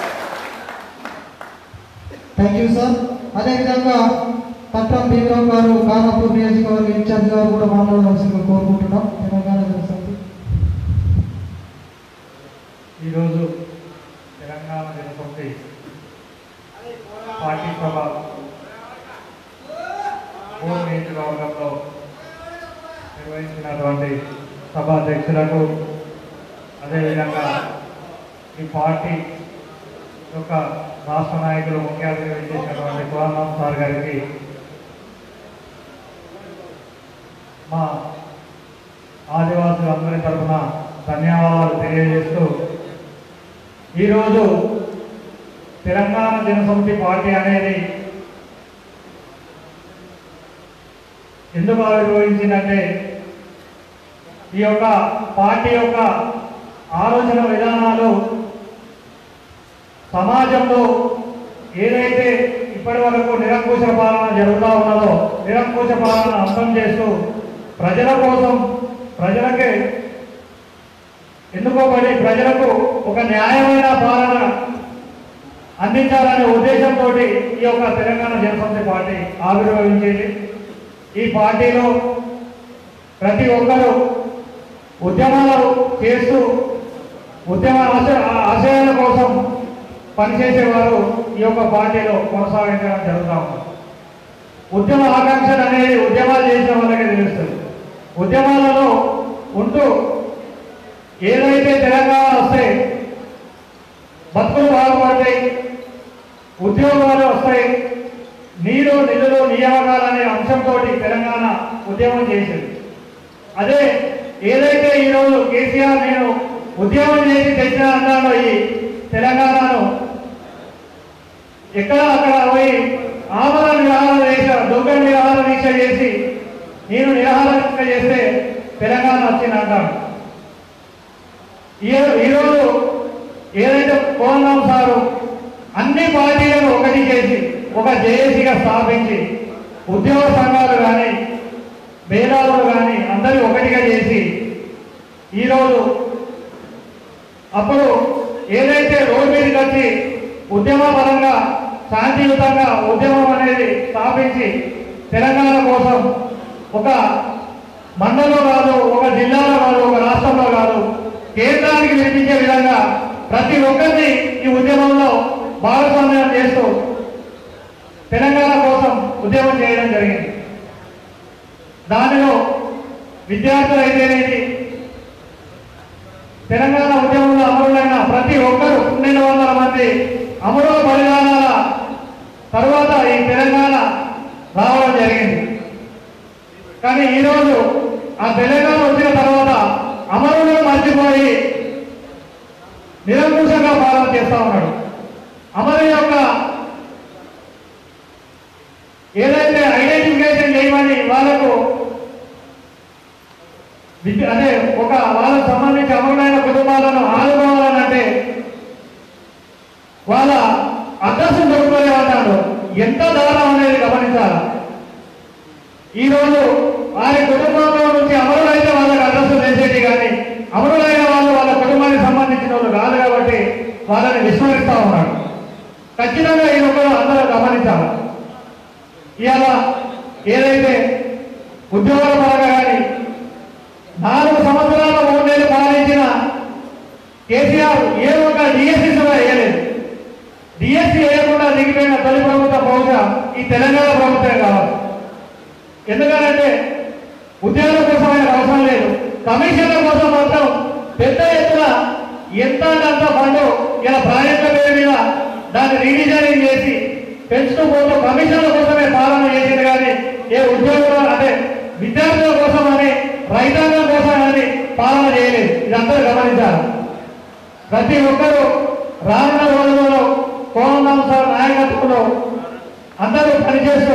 [SPEAKER 4] థ్యాంక్ యూ సార్ అదేవిధంగా పట్నం భీమరావు గారు కానాపూర్ నియోజకవర్గ ఇన్ఛార్జ్ గారు కూడా మాట్లాడవలసిందిగా కోరుకుంటున్నాం తెలంగాణ జనసమితి
[SPEAKER 10] ఈరోజు తెలంగాణ జనసమితి పార్టీ సభ మూడు నియోజకవర్గంలో నిర్వహించినటువంటి సభాధ్యక్షులకు అదేవిధంగా ఈ పార్టీ యొక్క రాష్ట్ర నాయకులు ముఖ్య అతిథిగా చేసినటువంటి కులానాథ్ సార్ గారికి మా ఆదివాసులందరి తరఫున ధన్యవాదాలు తెలియజేస్తూ ఈరోజు తెలంగాణ జనసమితి పార్టీ అనేది ఎందుకు ఆవిర్భవించిందంటే ఈ యొక్క పార్టీ యొక్క ఆలోచన విధానాలు సమాజంలో ఏదైతే ఇప్పటి వరకు నిరంకుశ పాలన జరుగుతూ ఉన్నదో నిరంకుశ పాలన అంతం చేస్తూ ప్రజల కోసం ప్రజలకే ఎన్నుకోబడి ప్రజలకు ఒక న్యాయమైన పాలన అందించాలనే ఉద్దేశంతో ఈ యొక్క తెలంగాణ జనసమితి పార్టీ ఆవిర్భవించింది ఈ పార్టీలో ప్రతి ఒక్కరూ ఉద్యమాలు చేస్తూ ఉద్యమ ఆశ- ఆశయాల కోసం పనిచేసేవారు ఈ యొక్క పార్టీలో కొనసాగించడం జరుగుతూ ఉంది ఉద్యమ ఆకాంక్షలు అనేది ఉద్యమాలు చేసిన వాళ్ళకే తెలుస్తుంది ఉద్యమాలలో ఉంటూ ఏదైతే తెలంగాణ వస్తే బతుకులు బాగుపడతాయి ఉద్యోగాలు వస్తాయి నీరు నిధులు నియామకాలు అనే అంశంతో తెలంగాణ ఉద్యమం చేసింది అదే ఏదైతే ఈరోజు కేసీఆర్ నేను ఉద్యమం చేసి తెచ్చిన అన్నాను ఈ తెలంగాణను ఎక్కడ అక్కడ పోయి ఆమరణ నిరాహార దీక్ష దొంగ నిరాహార దీక్ష చేసి నేను నిరాహార దీక్ష చేస్తే తెలంగాణ వచ్చింది అంటాను ఈ ఈరోజు ఏదైతే కోన్నాం సారు అన్ని పార్టీలను ఒకటి చేసి ఒక జేఏసీగా స్థాపించి ఉద్యోగ సంఘాలు కానీ భేదాలు కానీ అందరూ ఒకటిగా చేసి ఈరోజు అప్పుడు ఏదైతే రోడ్డు మీదకి వచ్చి ఉద్యమ పరంగా శాంతియుతంగా ఉద్యమం అనేది స్థాపించి తెలంగాణ కోసం ఒక మండలంలో కాదు ఒక జిల్లాలో కాదు ఒక రాష్ట్రంలో కాదు కేంద్రానికి వినిపించే విధంగా ప్రతి ఒక్కరిని ఈ ఉద్యమంలో భాగస్వామ్యం చేస్తూ తెలంగాణ కోసం ఉద్యమం చేయడం జరిగింది దానిలో విద్యార్థులు అయితేనేది తెలంగాణ ఉద్యమంలో అమరులైన ప్రతి ఒక్కరు పన్నెండు వందల మంది అమరుల బలిదానాల తర్వాత ఈ తెలంగాణ రావడం జరిగింది కానీ ఈరోజు ఆ తెలంగాణ వచ్చిన తర్వాత అమరులను మర్చిపోయి నిరంకుశంగా పాలన చేస్తా ఉన్నాడు అమరు యొక్క ఏదైతే ఐడెంటిఫికేషన్ చేయమని వాళ్ళకు విద్య అదే ఒక వాళ్ళకు సంబంధించి అమరులైన కుటుంబాలను ఆదుకోవాలని అంటే వాళ్ళ అడ్రస్ దొరుకుతూనే ఉంటాడు ఎంత దారుణం అనేది గమనించాలి ఈరోజు వారి కుటుంబంలో నుంచి అమరులైతే వాళ్ళకి అడ్రస్ వేసేటి కానీ అమరులైన వాళ్ళు వాళ్ళ కుటుంబానికి సంబంధించిన వాళ్ళు కాదు కాబట్టి వాళ్ళని విస్మరిస్తా ఉన్నాడు ఖచ్చితంగా ఈ ఒక్కరు అందరూ గమనించాలి ఇవాళ ఏదైతే ఉద్యోగాల పరంగా కానీ నాలుగు సంవత్సరాల మూడేళ్ళు పాలించిన కేసీఆర్ ఏ ఒక్క డిఎస్సీ కూడా వేయలేదు డిఎస్సీ వేయకుండా దిగిపోయిన తొలి ప్రభుత్వం బహుశా ఈ తెలంగాణ ప్రభుత్వమే కావాలి ఎందుకంటే ఉద్యోగాల కోసం ఆయన అవసరం లేదు కమిషన్ల కోసం మాత్రం పెద్ద ఎత్తున ఎంత అంటే అంత ఫండ్ ఇలా ప్రాజెక్టుల పేరు మీద దాన్ని రీడిజైనింగ్ చేసి పెంచుతూ పోతూ కమిషన్ల కోసమే పాలన చేసింది కానీ ఏ ఉద్యోగులు అంటే విద్యార్థుల కోసం అని రైతాంగం కోసం అని పాలన చేయలేదు ఇది అందరూ గమనించాలి ప్రతి ఒక్కరూ రానున్న రోజులలో కోనందాం సార్ నాయకత్వంలో అందరూ పనిచేస్తూ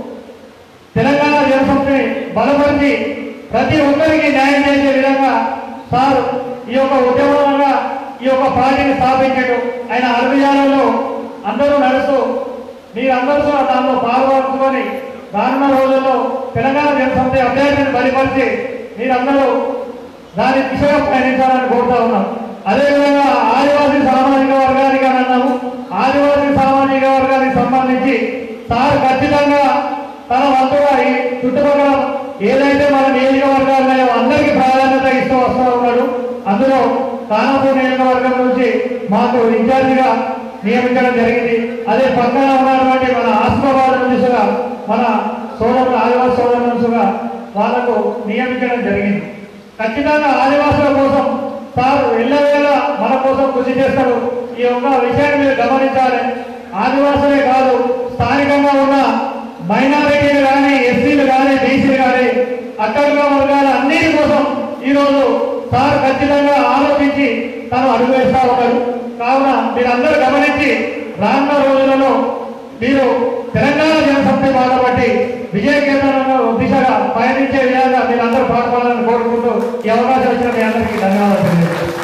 [SPEAKER 10] తెలంగాణ జనసమితిని బలపరిచి ప్రతి ఒక్కరికి న్యాయం చేసే విధంగా సార్ ఈ యొక్క ఉద్యమంగా ఈ యొక్క పార్టీని స్థాపించడం ఆయన అభియానంలో అందరూ నడుస్తూ మీరందరూ కూడా దానిలో పాల్గొనుకొని రానున్న రోజుల్లో తెలంగాణ జనసమితి అభ్యర్థిని బలిపరిచి మీరందరూ దాని దిశగా ప్రయాణించాలని కోరుతా ఉన్నాం అదేవిధంగా ఆదివాసీ సామాజిక వర్గానికి అని అన్నాము ఆదివాసీ సామాజిక వర్గానికి సంబంధించి సార్ ఖచ్చితంగా తన వంతుగా ఈ చుట్టుపక్కల ఏదైతే మన నియోజకవర్గాలు ఉన్నాయో అందరికీ ప్రాధాన్యత ఇస్తూ వస్తూ ఉన్నాడు అందులో కానాపూర్ నియోజకవర్గం నుంచి మాకు ఇన్ఛార్జిగా నియమించడం జరిగింది అదే పక్కన ఉన్నటువంటి మన ఆసిఫాబాద్ నుంచి కూడా మన సోదరులు ఆదివాసీ సోదరుల నుంచి కూడా వాళ్ళకు నియమించడం జరిగింది ఖచ్చితంగా ఆదివాసుల కోసం సార్ ఎల్లవేళ మన కోసం కృషి చేస్తారు ఈ యొక్క విషయాన్ని మీరు గమనించాలి ఆదివాసులే కాదు స్థానికంగా ఉన్న మైనారిటీలు కానీ ఎస్సీలు కానీ బీసీలు కానీ అట్టడుగ వర్గాల అన్నిటి కోసం ఈరోజు సార్ ఖచ్చితంగా ఆలోచించి తను అడుగు వేస్తా ఉన్నారు కావున మీరందరూ గమనించి రానున్న రోజులలో మీరు తెలంగాణ జనసమితి బాధపట్టి విజయ కేంద్రంలో దిశగా పయనించే విధంగా మీరందరూ పాల్గొనాలని కోరుకుంటూ ఈ అవకాశం ఇచ్చిన మీ అందరికీ ధన్యవాదాలు తెలియజేస్తున్నాను.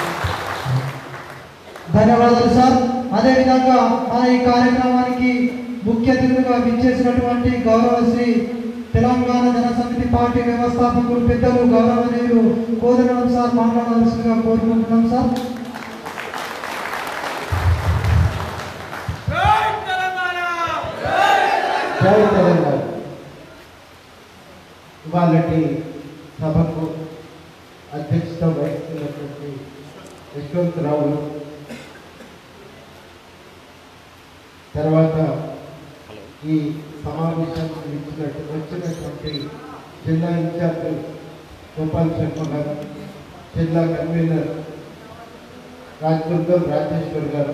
[SPEAKER 4] ధన్యవాదాలు సార్ అదేవిధంగా మన ఈ కార్యక్రమానికి ముఖ్య అతిథులుగా విచ్చేసినటువంటి గౌరవశ్రీ తెలంగాణ జనసమితి పార్టీ వ్యవస్థాపకులు పెద్దలు గౌరవనీయులు కోదనం సార్ మాట్లాడవలసిందిగా కోరుకుంటున్నాం సార్
[SPEAKER 1] జై తెలంగాణ ఇవాళటి సభకు అధ్యక్షత వహిస్తున్నటువంటి యశ్వంతరావులు తర్వాత ఈ సమావేశానికి ఇచ్చినట్టు వచ్చినటువంటి జిల్లా ఇన్ఛార్జ్ గోపాల్ శర్మ గారు జిల్లా కన్వీనర్ రాజదుర్గం రాజేశ్వర్ గారు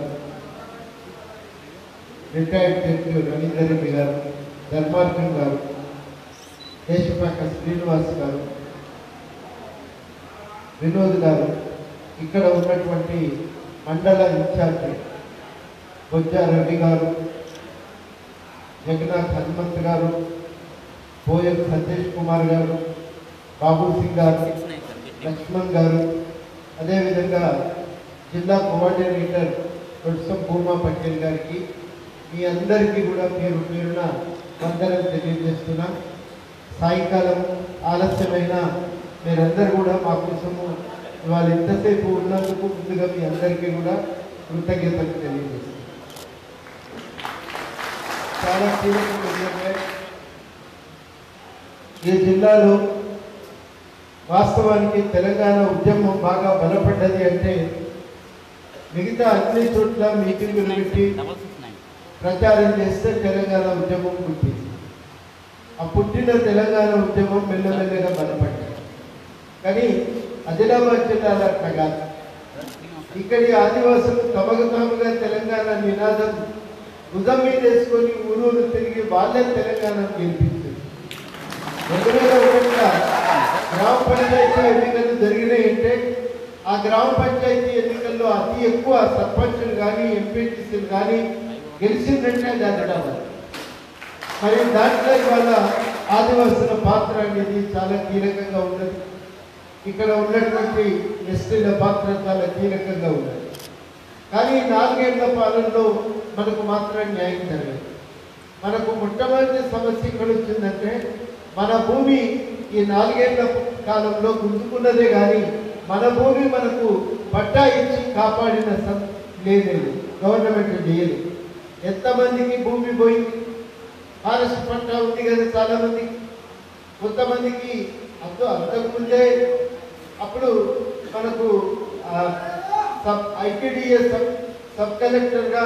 [SPEAKER 1] రిటైర్డ్ జడ్జి రవీందర్ రెడ్డి గారు ధర్మార్కం గారు దేశపాక శ్రీనివాస్ గారు వినోద్ గారు ఇక్కడ ఉన్నటువంటి మండల ఇన్ఛార్జి బొజ్జా రవి గారు జగన్నాథ్ హనుమంత్ గారు పోయం సతీష్ కుమార్ గారు బాబు సింగ్ గారు లక్ష్మణ్ గారు అదేవిధంగా జిల్లా కోఆర్డినేటర్ ప్రొఫెసర్ భూమా పటేల్ గారికి మీ అందరికీ కూడా పేరు పేరున వందనం తెలియజేస్తున్నా సాయంకాలం ఆలస్యమైన మీరందరూ కూడా మా కోసము ఇవాళ ఎంతసేపు ఉన్నందుకు ముందుగా మీ అందరికీ కూడా కృతజ్ఞతలు తెలియజేస్తున్నాను చాలా కీలకం ఏంటంటే ఈ జిల్లాలో వాస్తవానికి తెలంగాణ ఉద్యమం బాగా బలపడ్డది అంటే మిగతా అన్ని చోట్ల మీటింగులు పెట్టి ప్రచారం చేస్తే తెలంగాణ ఉద్యమం పుట్టింది ఆ పుట్టిన తెలంగాణ ఉద్యమం మెల్లమెల్లగా బలపడ్డది కానీ ఆదిలాబాద్ జిల్లాలో అట్లా కాదు ఇక్కడి ఆదివాసులు తమకు తాముగా తెలంగాణ నినాదం భుజం మీద వేసుకొని ఊరూరు తిరిగి వాళ్ళే తెలంగాణ గెలిపించారు రెండు వేల ఒకటిలో గ్రామ పంచాయతీ ఎన్నికలు జరిగినాయంటే ఆ గ్రామ పంచాయతీ ఎన్నికల్లో అతి ఎక్కువ సర్పంచులు కానీ ఎంపీటీసీలు కానీ గెలిచిందంటే అది ఆదిలాబాద్ మరి దాంట్లో ఇవాళ ఆదివాసుల పాత్ర అనేది చాలా కీలకంగా ఉన్నది ఇక్కడ ఉన్నటువంటి ఎస్టీల పాత్ర చాలా కీలకంగా ఉన్నది
[SPEAKER 11] కానీ ఈ నాలుగేళ్ల పాలనలో మనకు మాత్రం న్యాయం జరగదు మనకు మొట్టమొదటి సమస్య ఇక్కడ వచ్చిందంటే మన భూమి ఈ నాలుగేళ్ల కాలంలో గుంజుకున్నదే కానీ మన భూమి మనకు పట్టా ఇచ్చి కాపాడిన సం లేదు గవర్నమెంట్ చేయలేదు ఎంతమందికి భూమి పోయింది ఫారెస్ట్ పట్టా ఉంది కదా చాలా మందికి కొంతమందికి అంత అంతకుముందే అప్పుడు మనకు ఆ, సబ్ ఐటీడీఏ సబ్ సబ్ కలెక్టర్గా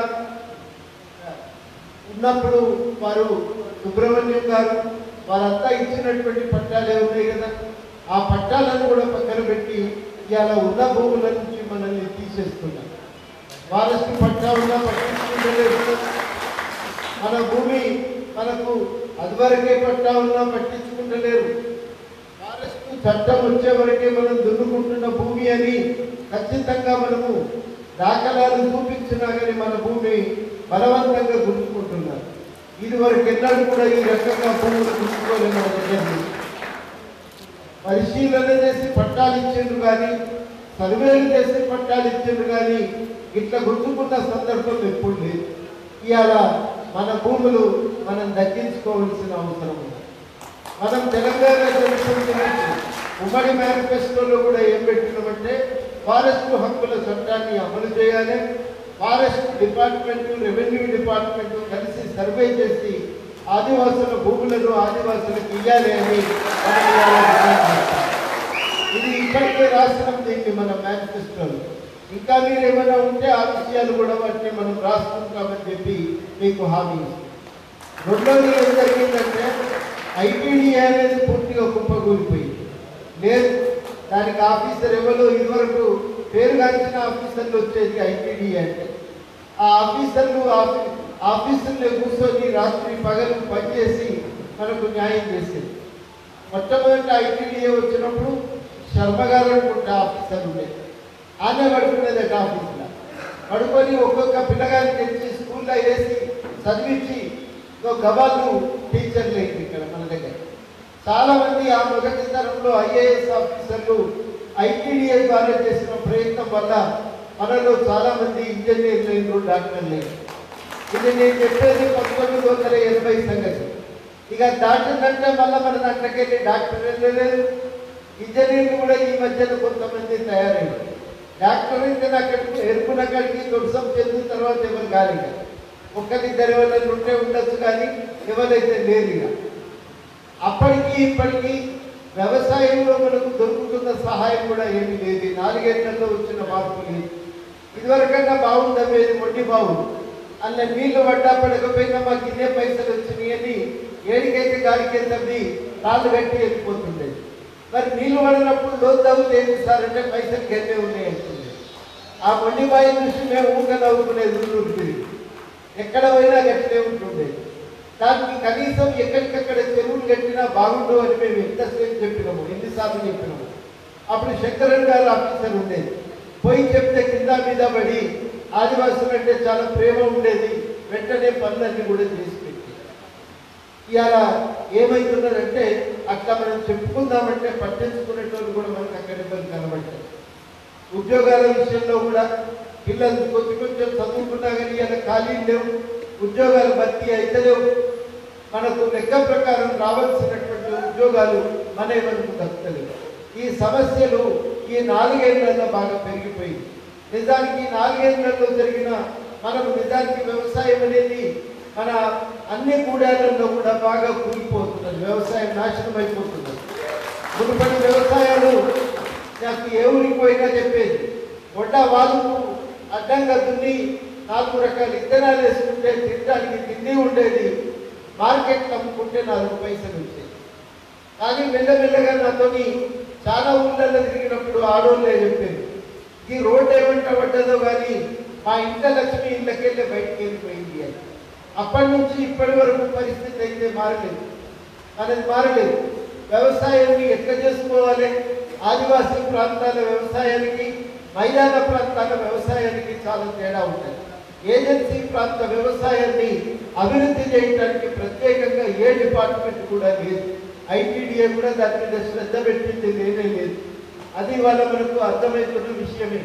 [SPEAKER 11] ఉన్నప్పుడు వారు సుబ్రహ్మణ్యం గారు వారంతా ఇచ్చినటువంటి పట్టాలే ఉన్నాయి కదా ఆ పట్టాలను కూడా పక్కన పెట్టి ఇవాళ ఉన్న భూముల నుంచి మనల్ని తీసేస్తున్నారు వారసు పట్టా ఉన్నా పట్టించుకుంటలేదు మన భూమి మనకు అదివరకే పట్టా ఉన్నా పట్టించుకుంటలేరు ఫారెస్ట్ చట్టం వచ్చే వరకే మనం దున్నుకుంటున్న భూమి అని ఖచ్చితంగా మనము దాఖలాలు చూపించినా కానీ మన భూమి బలవంతంగా గుర్తుకుంటున్నారు ఇది వరకు ఎన్నడూ కూడా ఈ రకంగా భూములు గుర్తుకోలేని జరిగింది పరిశీలన చేసి పట్టాలు ఇచ్చిండ్రు కానీ సర్వేలు చేసి పట్టాలు ఇచ్చిండ్రు కానీ ఇట్లా గుర్తుకున్న సందర్భం ఎప్పుడు లేదు ఇవాళ మన భూములు మనం దక్కించుకోవాల్సిన అవసరం ఉంది మనం తెలంగాణ జనసమితి నుంచి ఉమ్మడి మేనిఫెస్టోలో కూడా ఏం పెట్టినామంటే ఫారెస్ట్ హక్కుల చట్టాన్ని అమలు చేయాలి ఫారెస్ట్ డిపార్ట్మెంట్ రెవెన్యూ డిపార్ట్మెంట్ కలిసి సర్వే చేసి ఆదివాసుల భూములను ఆదివాసులకు ఇవ్వాలి అని మనం ఇవాళ డిమాండ్ చేస్తాం. ఇది ఇప్పటికే రాసినాం దీన్ని మన మేనిఫెస్టోలో ఇంకా మీరు ఏమైనా ఉంటే ఆ విషయాలు కూడా వాటిని మనం రాసుకుంటామని చెప్పి మీకు హామీ ఇస్తాం రెండోది ఏం జరిగిందంటే ఐటీడీఏ అనేది పూర్తిగా కుప్పకూలిపోయింది లేదు దానికి ఆఫీసర్ ఎవరో ఇదివరకు పేరుగాంచిన ఆఫీసర్లు వచ్చేది ఐటీడీఏ అంటే ఆ ఆఫీసర్లు ఆఫీ ఆఫీసుల్లో కూర్చొని రాత్రి పగలు పనిచేసి మనకు న్యాయం చేసేది మొట్టమొదటి ఐటీడీఏ వచ్చినప్పుడు శర్మ గారు అనుకుంటే ఆఫీసర్ ఉండేది ఆమె పడుకునేదట ఆఫీసులో పడుకొని ఒక్కొక్క పిల్లగాని తెచ్చి స్కూల్లో వేసి చదివించి ఇంకో గబాలు టీచర్లు ఏంటి ఇక్కడ మన దగ్గర చాలా మంది ఆ మొదటి తరంలో ఐఏఎస్ ఆఫీసర్లు ఐటీడీఏ ద్వారా చేసిన ప్రయత్నం వల్ల మనలో చాలా మంది ఇంజనీర్లు అయినరు డాక్టర్లు అయినరు ఇది నేను చెప్పేది పంతొమ్మిది వందల ఎనభై సంగతి ఇక దాటిందంటే మళ్ళీ మన దాంట్లోకెళ్ళి డాక్టర్ వెళ్ళలేదు ఇంజనీర్లు కూడా ఈ మధ్యన కొంతమంది తయారయ్యారు డాక్టర్ అయితే అక్కడికి ఎరుపున కాడికి దుర్సం చెందిన తర్వాత ఎవరు కాదు ఇక ఒక్కరిద్దరు ఎవరైనా ఉంటే ఉండొచ్చు కానీ ఎవరైతే లేరు ఇక అప్పటికి ఇప్పటికీ వ్యవసాయంలో మనకు దొరుకుతున్న సహాయం కూడా ఏమీ లేదు ఈ నాలుగేళ్లలో వచ్చిన మార్పు లేదు ఇదివరకన్నా బాగుండవేది మొండి బాగుంది అన్న నీళ్లు పడ్డా పడకపోయినా మాకు ఇదే పైసలు వచ్చినాయి అని ఏడికైతే గాడికి తవ్వి రాళ్ళు కట్టి వెళ్ళిపోతుండేది మరి నీళ్లు పడినప్పుడు లోతు తవ్వులు ఏం సారంటే పైసలు గెన్నే ఉన్నాయి అంటుంది ఆ మొండి బాయి చూసి మేము ఊక నవ్వుకునేది ఊరు తిరిగి ఎక్కడ పోయినా గట్టినే ఉంటుండేది దానికి కనీసం ఎక్కడికక్కడ చెరువులు కట్టినా బాగుండు అని మేము ఎంతసేపు చెప్పినాము ఎన్నిసార్లు చెప్పినాము అప్పుడు శంకరన్ గారు ఆఫీసర్ ఉండేది పోయి చెప్తే కింద మీద పడి ఆదివాసులు అంటే చాలా ప్రేమ ఉండేది వెంటనే పనులన్నీ కూడా చేసి పెట్టి ఇవాళ ఏమైతున్నదంటే అట్లా మనం చెప్పుకుందామంటే పట్టించుకునేటోళ్ళు కూడా మనకు అక్కడ ఇబ్బంది కనబడ్డారు ఉద్యోగాల విషయంలో కూడా పిల్లలు కొంచెం కొంచెం చదువుకున్నా కానీ ఇలా ఖాళీ లేవు ఉద్యోగాలు భర్తీ అయితే లేవు మనకు లెక్క ప్రకారం రావాల్సినటువంటి ఉద్యోగాలు మన మనకు దక్కలేవు ఈ సమస్యలు ఈ నాలుగేళ్లలో బాగా పెరిగిపోయింది నిజానికి ఈ నాలుగేళ్లలో జరిగిన మనకు నిజానికి వ్యవసాయం అనేది మన అన్ని కూడాలలో కూడా బాగా కూలిపోతున్నది వ్యవసాయం నాశనం అయిపోతున్నది మునుపటి వ్యవసాయాలు నాకు ఏ ఊరికి పోయినా చెప్పేది వడ్డ వాళ్ళకు అడ్డంగా దున్ని నాలుగు రకాల ఇత్తనాలు వేసుకుంటే తినడానికి తిండి ఉండేది మార్కెట్ అమ్ముకుంటే నాలుగు పైసలు వచ్చేది కానీ మెల్లమెల్లగా నాతోని చాలా ఊళ్ళల్లో తిరిగినప్పుడు ఆడోళ్ళే చెప్పేది ఈ రోడ్డు ఏమంట పడ్డదో కానీ మా ఇంట లక్ష్మి ఇళ్ళకెళ్ళి బయటికి వెళ్ళిపోయింది అని అప్పటి నుంచి ఇప్పటి వరకు పరిస్థితి అయితే మారలేదు అనేది మారలేదు వ్యవసాయాన్ని ఎట్లా చేసుకోవాలి ఆదివాసీ ప్రాంతాల వ్యవసాయానికి మైదాన ప్రాంతాల వ్యవసాయానికి చాలా తేడా ఉంటుంది ఏజెన్సీ ప్రాంత వ్యవసాయాన్ని అభివృద్ధి చేయడానికి ప్రత్యేకంగా ఏ డిపార్ట్మెంట్ కూడా లేదు ఐటీడీఏ కూడా దాని మీద శ్రద్ధ పెట్టింది లేనే లేదు అది వాళ్ళ మనకు అర్థమవుతున్న విషయమే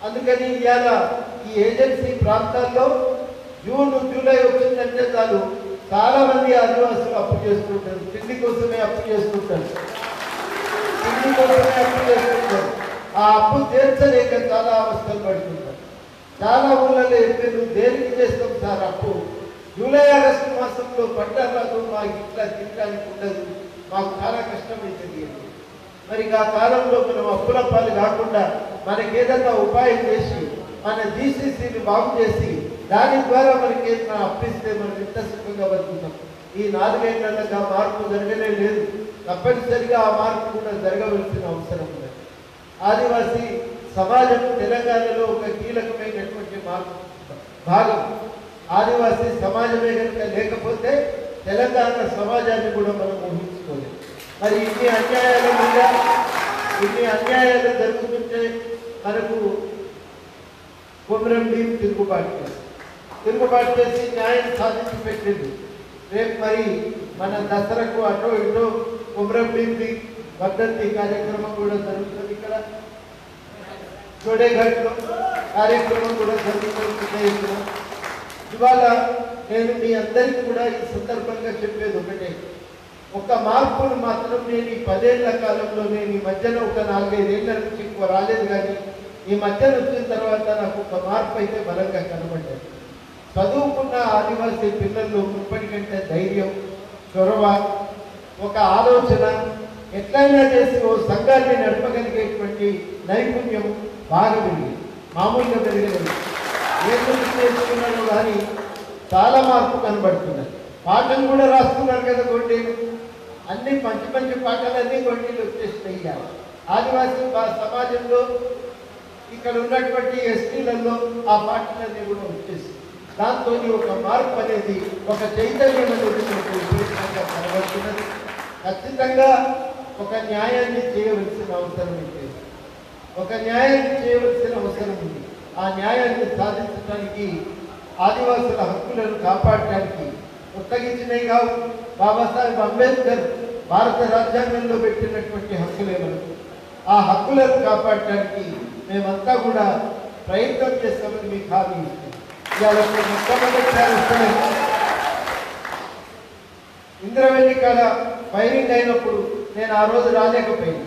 [SPEAKER 11] అందుకని ఇవాళ ఈ ఏజెన్సీ ప్రాంతాల్లో జూన్ జూలై వచ్చిందంటే చాలు చాలా మంది ఆదివాసులు అప్పు చేస్తుంటారు తిండి కోసమే అప్పు చేస్తుంటారు తిండి కోసమే అప్పు చేస్తుంటారు ఆ అప్పు తీర్చలేక చాలా అవస్థలు పడుతుంటారు చాలా ఊళ్ళలో చెప్పారు దేనికి చేస్తాం సార్ అప్పు జూలై ఆగస్టు మాసంలో పంట రాదు మాకు ఇట్లా తినడానికి ఉండదు మాకు చాలా కష్టమవుతుంది అని మరి ఆ కాలంలో మనం అప్పుల పాలు కాకుండా మనకి ఏదైనా ఉపాయం చేసి మన జీసీసీని బాగు చేసి దాని ద్వారా మనకి ఏదైనా అప్పిస్తే మనం ఇంత సుఖంగా బతుకుతాం ఈ నాలుగేళ్లలో ఆ మార్పు జరగలే లేదు తప్పనిసరిగా ఆ మార్పు కూడా జరగవలసిన అవసరం ఉంది ఆదివాసీ సమాజం తెలంగాణలో ఒక కీలకమైనటువంటి మార్పు భాగం ఆదివాసీ సమాజమే కనుక లేకపోతే తెలంగాణ సమాజాన్ని కూడా మనం ఊహించుకోలేము మరి ఇన్ని అన్యాయాల మీద ఇన్ని అన్యాయాలు జరుగుతుంటే మనకు కొమరం భీం తిరుగుబాటు చేసి తిరుగుబాటు చేసి న్యాయం సాధించి పెట్టింది రేపు మరి మన దసరాకు అటో ఇటో కొమరం భీంది వర్ధంతి కార్యక్రమం కూడా జరుగుతుంది ఇక్కడ చోడేఘాట్లో కార్యక్రమం కూడా జరుగుతుంది పెద్ద ఎత్తున. ఇవాళ నేను మీ అందరికీ కూడా ఈ సందర్భంగా చెప్పేది ఒకటే ఒక మార్పును మాత్రం నేను ఈ పదేళ్ల కాలంలో నేను ఈ మధ్యన ఒక నాలుగైదేళ్ల నుంచి ఎక్కువ రాలేదు కానీ ఈ మధ్యన వచ్చిన తర్వాత నాకు ఒక మార్పు అయితే బలంగా కనబడ్డది చదువుకున్న ఆదివాసీ పిల్లల్లో ఇప్పటికంటే ధైర్యం చొరవ ఒక ఆలోచన ఎట్లయినా చేసి ఓ సంఘాన్ని నడపగలిగేటువంటి నైపుణ్యం బాగా పెరిగింది మామూలుగా పెరగలేదు ఎందుకు చేసుకున్నాను కానీ చాలా మార్పు కనబడుతున్నది పాటలు కూడా రాస్తున్నారు కదా గొడ్డీలు అన్ని మంచి మంచి పాటలన్నీ గొడ్డీలు వచ్చేసినాయి ఇవాళ. ఆదివాసీ బా- సమాజంలో ఇక్కడ ఉన్నటువంటి ఎస్టీలలో ఆ పాటలన్నీ కూడా వచ్చేసి దాంతో ఒక మార్పు అనేది ఒక చైతన్యం అనేది మనకు విపరీతంగా కనబడుతున్నది ఖచ్చితంగా ఒక న్యాయాన్ని చేయవలసిన అవసరం ఉంది ఒక న్యాయాన్ని చేయవలసిన అవసరం ఉంది ఆ న్యాయాన్ని సాధించడానికి ఆదివాసుల హక్కులను కాపాడటానికి ఉత్తగించినవి కావు బాబాసాహెబ్ అంబేద్కర్ భారత రాజ్యాంగంలో పెట్టినటువంటి హక్కులే మనకు ఆ హక్కులను కాపాడటానికి మేమంతా కూడా ప్రయత్నం చేస్తామని మీకు హామీ ఇస్తాం ఇవాళ ఒక మొట్టమొదటిసారి ఇస్తున్నాం ఇంద్రవెల్లి కాడ ఫైరింగ్ అయినప్పుడు నేను ఆ రోజు రాలేకపోయాను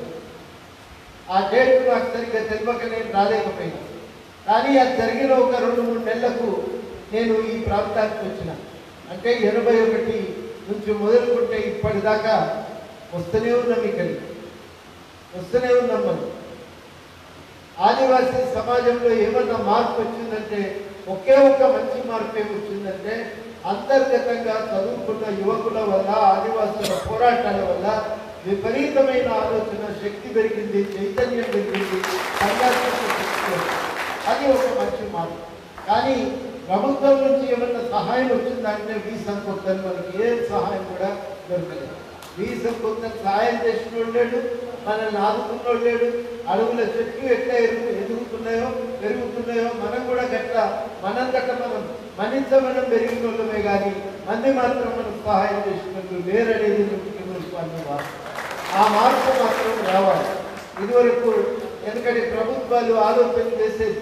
[SPEAKER 11] ఆ డేట్ నాకు సరిగ్గా తెలియక నేను రాలేకపోయినా కానీ అది జరిగిన ఒక రెండు మూడు నెలలకు నేను ఈ ప్రాంతానికి వచ్చిన అంటే ఎనభై ఒకటి నుంచి మొదలుకుంటే ఇప్పటిదాకా వస్తూనే ఉన్నాం ఇక్కడికి వస్తూనే ఉన్నాం మనం ఆదివాసీ సమాజంలో ఏమన్నా మార్పు వచ్చిందంటే ఒకే ఒక్క మంచి మార్పు ఏమి వచ్చిందంటే అంతర్గతంగా చదువుకున్న యువకుల వల్ల ఆదివాసుల పోరాటాల వల్ల విపరీతమైన ఆలోచన శక్తి పెరిగింది చైతన్యం పెరిగింది సంఘర్షణ శక్తి వచ్చింది. అది ఒక మంచి మార్పు కానీ ప్రభుత్వం నుంచి ఏమన్నా సహాయం వచ్చిందంటే వీసా కొత్తలు మనకి ఏం సహాయం కూడా దొరకలేదు వీసా కొత్త సహాయం చేసిన లేడు మనల్ని ఆదుకున్నోడు లేడు అడవుల చెట్లు ఎట్లా ఎరుగు ఎదుగుతున్నాయో పెరుగుతున్నాయో మనం కూడా గట్ల మనం గట్ల మనం మనించ మనం పెరిగిన వాళ్ళమే కానీ మంది మాత్రం మనం సహాయం చేసినట్టు లేరనేది ముఖ్యమంత్రి మార్పు ఆ మార్పు మాత్రం రావాలి ఇదివరకు ఎందుకంటే ప్రభుత్వాలు ఆలోచన చేసేది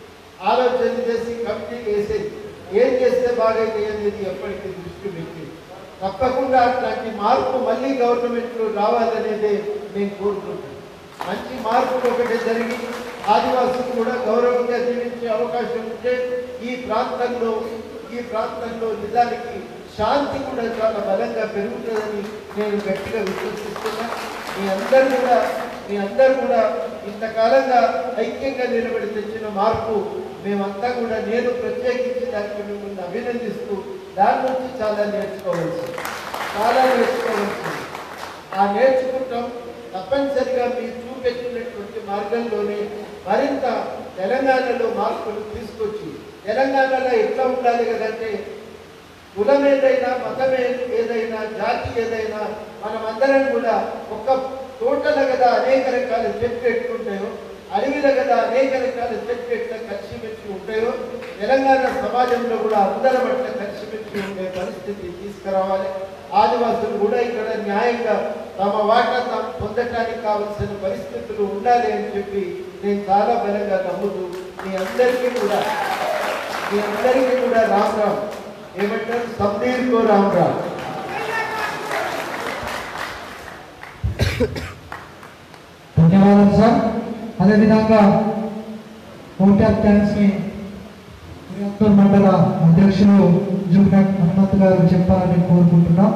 [SPEAKER 11] ఆలోచన చేసి కమిటీలు వేసేది ఏం చేస్తే బాగైతే అనేది ఎప్పటికీ దృష్టి పెట్టింది తప్పకుండా అట్లాంటి మార్పు మళ్ళీ గవర్నమెంట్లో రావాలనేదే నేను కోరుకుంటున్నాను మంచి మార్పులు ఒకటి జరిగి ఆదివాసులు కూడా గౌరవంగా జీవించే అవకాశం ఉంటే ఈ ప్రాంతంలో ఈ ప్రాంతంలో నిజానికి శాంతి కూడా చాలా బలంగా పెరుగుతుందని నేను గట్టిగా విశ్వసిస్తున్నా మీ అందరు కూడా మీ అందరు కూడా ఇంతకాలంగా ఐక్యంగా నిలబడి తెచ్చిన మార్పు మేమంతా కూడా నేను ప్రత్యేకించి దానికి మిమ్మల్ని అభినందిస్తూ దాని నుంచి చాలా నేర్చుకోవాల్సి చాలా నేర్చుకోవాల్సింది ఆ నేర్చుకుంటాం తప్పనిసరిగా మీరు చూపెట్టినటువంటి మార్గంలోనే మరింత తెలంగాణలో మార్పులు తీసుకొచ్చి తెలంగాణలో ఎట్లా ఉండాలి కదంటే కులం ఏదైనా మతం ఏ- ఏదైనా జాతి ఏదైనా మనమందరం కూడా ఒక్క తోటల కదా అనేక రకాల చెట్లు ఎట్లుంటాయో అడవిల కదా అనేక రకాల చెట్లు ఎట్లా కలిసిమెలిసి ఉంటాయో తెలంగాణ సమాజంలో కూడా అందరం అట్లా కలిసిమెలిసి ఉండే పరిస్థితి తీసుకురావాలి ఆదివాసులు కూడా ఇక్కడ న్యాయంగా తమ వాటా తాము పొందటానికి కావలసిన పరిస్థితులు ఉండాలి అని చెప్పి నేను చాలా బలంగా నమ్ముతూ మీ అందరికీ కూడా మీ అందరికీ కూడా రామ్ రామ్ ఏమంటారు సందీర్ కో రామ్ రామ్
[SPEAKER 4] ధన్యవాదాలు సార్ అదేవిధంగా ఓట్ ఆఫ్ థ్యాంక్స్ని కురియాత్తూర్ మండల అధ్యక్షులు జూబ్నాక్ హనుమంత్ గారు చెప్పాలని కోరుకుంటున్నాం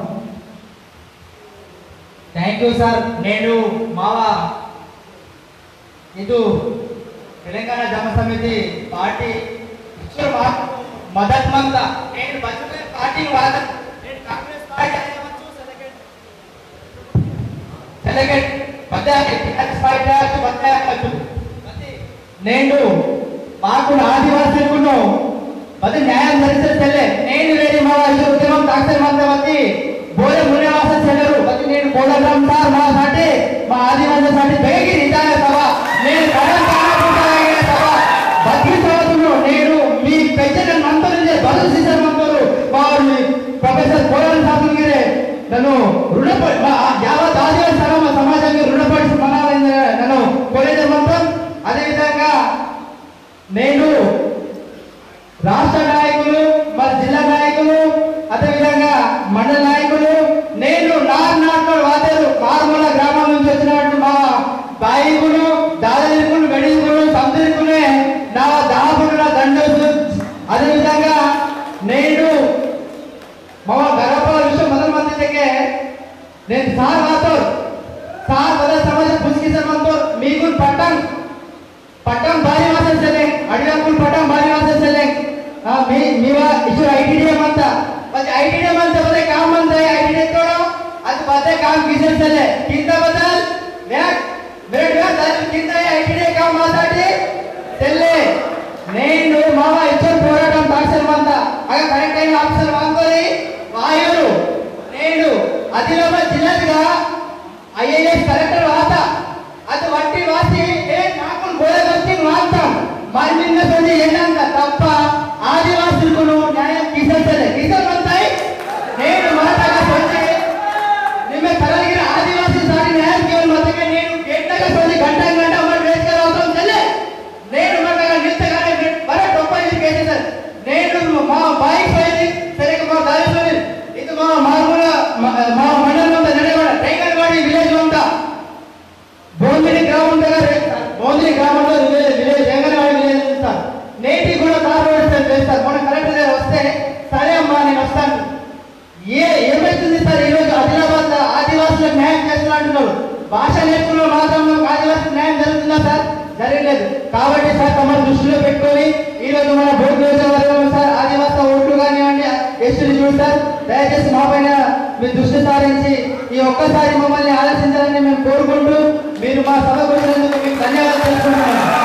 [SPEAKER 12] థ్యాంక్ యూ సార్ నేను మావా ಇದು తెలంగాణ జన సమితి పార్టీ ఇచ్చిన మా- మద్దతు మంత నేను బతుకునే పార్టీ వాద నేను కాంగ్రెస్ పార్టీ అయ్యవచ్చు సెలెక్ట్ బద్దాకి టిఆర్ఎస్ పార్టీ అయ్యవచ్చు బద్దాకి నేను మాకు ఆదివాసీలకు పది న్యాయం ధరిస్తే నేను వేరే మా వారి ఉద్యమం డాక్టర్ మందవతి బోధ మునివాస చెల్లరు పది నేను బోధగ్రామ్ సార్ మా సాటి మా ఆదివాసీ సాటి బేగి నిదాన సభ నేను కడం కానకుంటాగిన సభ బతికి చదువుతున్నాను నేను మీ పెంచిన మంత్రులు బదులు శిశర్ మంత్రులు మా ప్రొఫెసర్ పోరాడు శాస్త్రి నన్ను రుణపడి మా యావత్ ఆదివాసీ సమ- సమాజానికి రుణపడి మనాలని నన్ను కోరేది మంత్రం అదేవిధంగా నేను రాష్ట్ర నాయకులు మరి జిల్లా నాయకులు అదేవిధంగా మండల నాయకులు నేను నార్ నాటోడు వాదేరు మారుమూల గ్రామం నుంచి వచ్చినటువంటి మా బాయికులు దాదరికులు వెడికులు సందరికులే నా దాపుడుల దండు అదేవిధంగా నేను మా గర్భ విషయం మొదటి మంది దగ్గర నేను సార్ వాతో సార్ మొదటి సమాజ పుస్తకి సమంతో మీకు పట్టం पट्टम भारी वासे चले अडव्याकुल पट्टम भारी वासे चले हा मी मी वा इशू आयटीडी म्हणता पण आयटीडी म्हणता बदे काम म्हणता आयटीडी तोडो आज बदे काम किसे चले किंता बदल व्याक मेरे व्याक दाल किंता आयटीडी काम మాట్లాడి తెల్లే నేను మామ ఇచ్చిన పోరాటం తాక్షర్ మంత అగా కరెక్ట్ అయిన ఆఫీసర్ వాంకొని వాయురు నేను ఆదిలాబాద్ జిల్లాగా ఐఏఎస్ కలెక్టర్ వాత ಅದು ಒಟ್ಟಿ ವಾಸಿ ಏ ನಾಲ್ಕು ಗೋಳೆ ಬರ್ತಿ ಮಾತಾಂ ಮಣ್ಣಿನ ಸರಿ ಏನಂತ ತಪ್ಪ ಆದಿವಾಸಿಗಳು ನ್ಯಾಯ ಕಿಸಲ್ತಾರೆ ಕಿಸಲ್ ಅಂತಾಯಿ నేను మాటಗ సొంచి ನಿಮ್ಮ ಕರಗಿರ ಆದಿವಾಸಿ ಸಾರಿ ನ್ಯಾಯ ಕೇವಲ ಮತಕ್ಕೆ నేను గంటಗ సొంచి గంట గంట మరి వేసుకొని అవసరం చెల్లె నేను మాటగా నిల్చగానే బర టొప్పై కేసి సార్ నేను మా బైక్ సైది సరిగ్గా మా దారి సోని ఇది మా మామూల మా మండలం అంతా నడవడ టైగర్వాడి విలేజ్ అంతా బోందిని గ్రామం దగ్గర బోందిని గ్రామంలో village village Janganavadi village sir నేటి కూడా కార్ రోడ్ చేస్తారు మొన్న కలెక్టర్ గారు వస్తే సరే అమ్మా నేను వస్తాను ఏ ఏమైతుంది సార్ ఈ రోజు ఆదిలాబాద్ ఆదివాసులకు న్యాయం చేస్తున్నా అంటున్నారు భాష నేర్చుకున్న మాత్రం ఆదివాసులకు న్యాయం జరుగుతుందా సార్ జరగలేదు కాబట్టి సార్ తమ దృష్టిలో పెట్టుకొని ఈ రోజు మన బోర్డు నియోజకవర్గంలో సార్ ఆదివాస ఓట్లు కానివ్వండి ఎస్టీలు చూడు సార్ దయచేసి మా పైన మీ దృష్టి సారించి ఈ ఒక్కసారి మమ్మల్ని ఆలోచించాలని మేము కోరుకుంటూ మీరు మా సభకు వచ్చినందుకు మీకు ధన్యవాదాలు తెలుసుకుంటున్నాను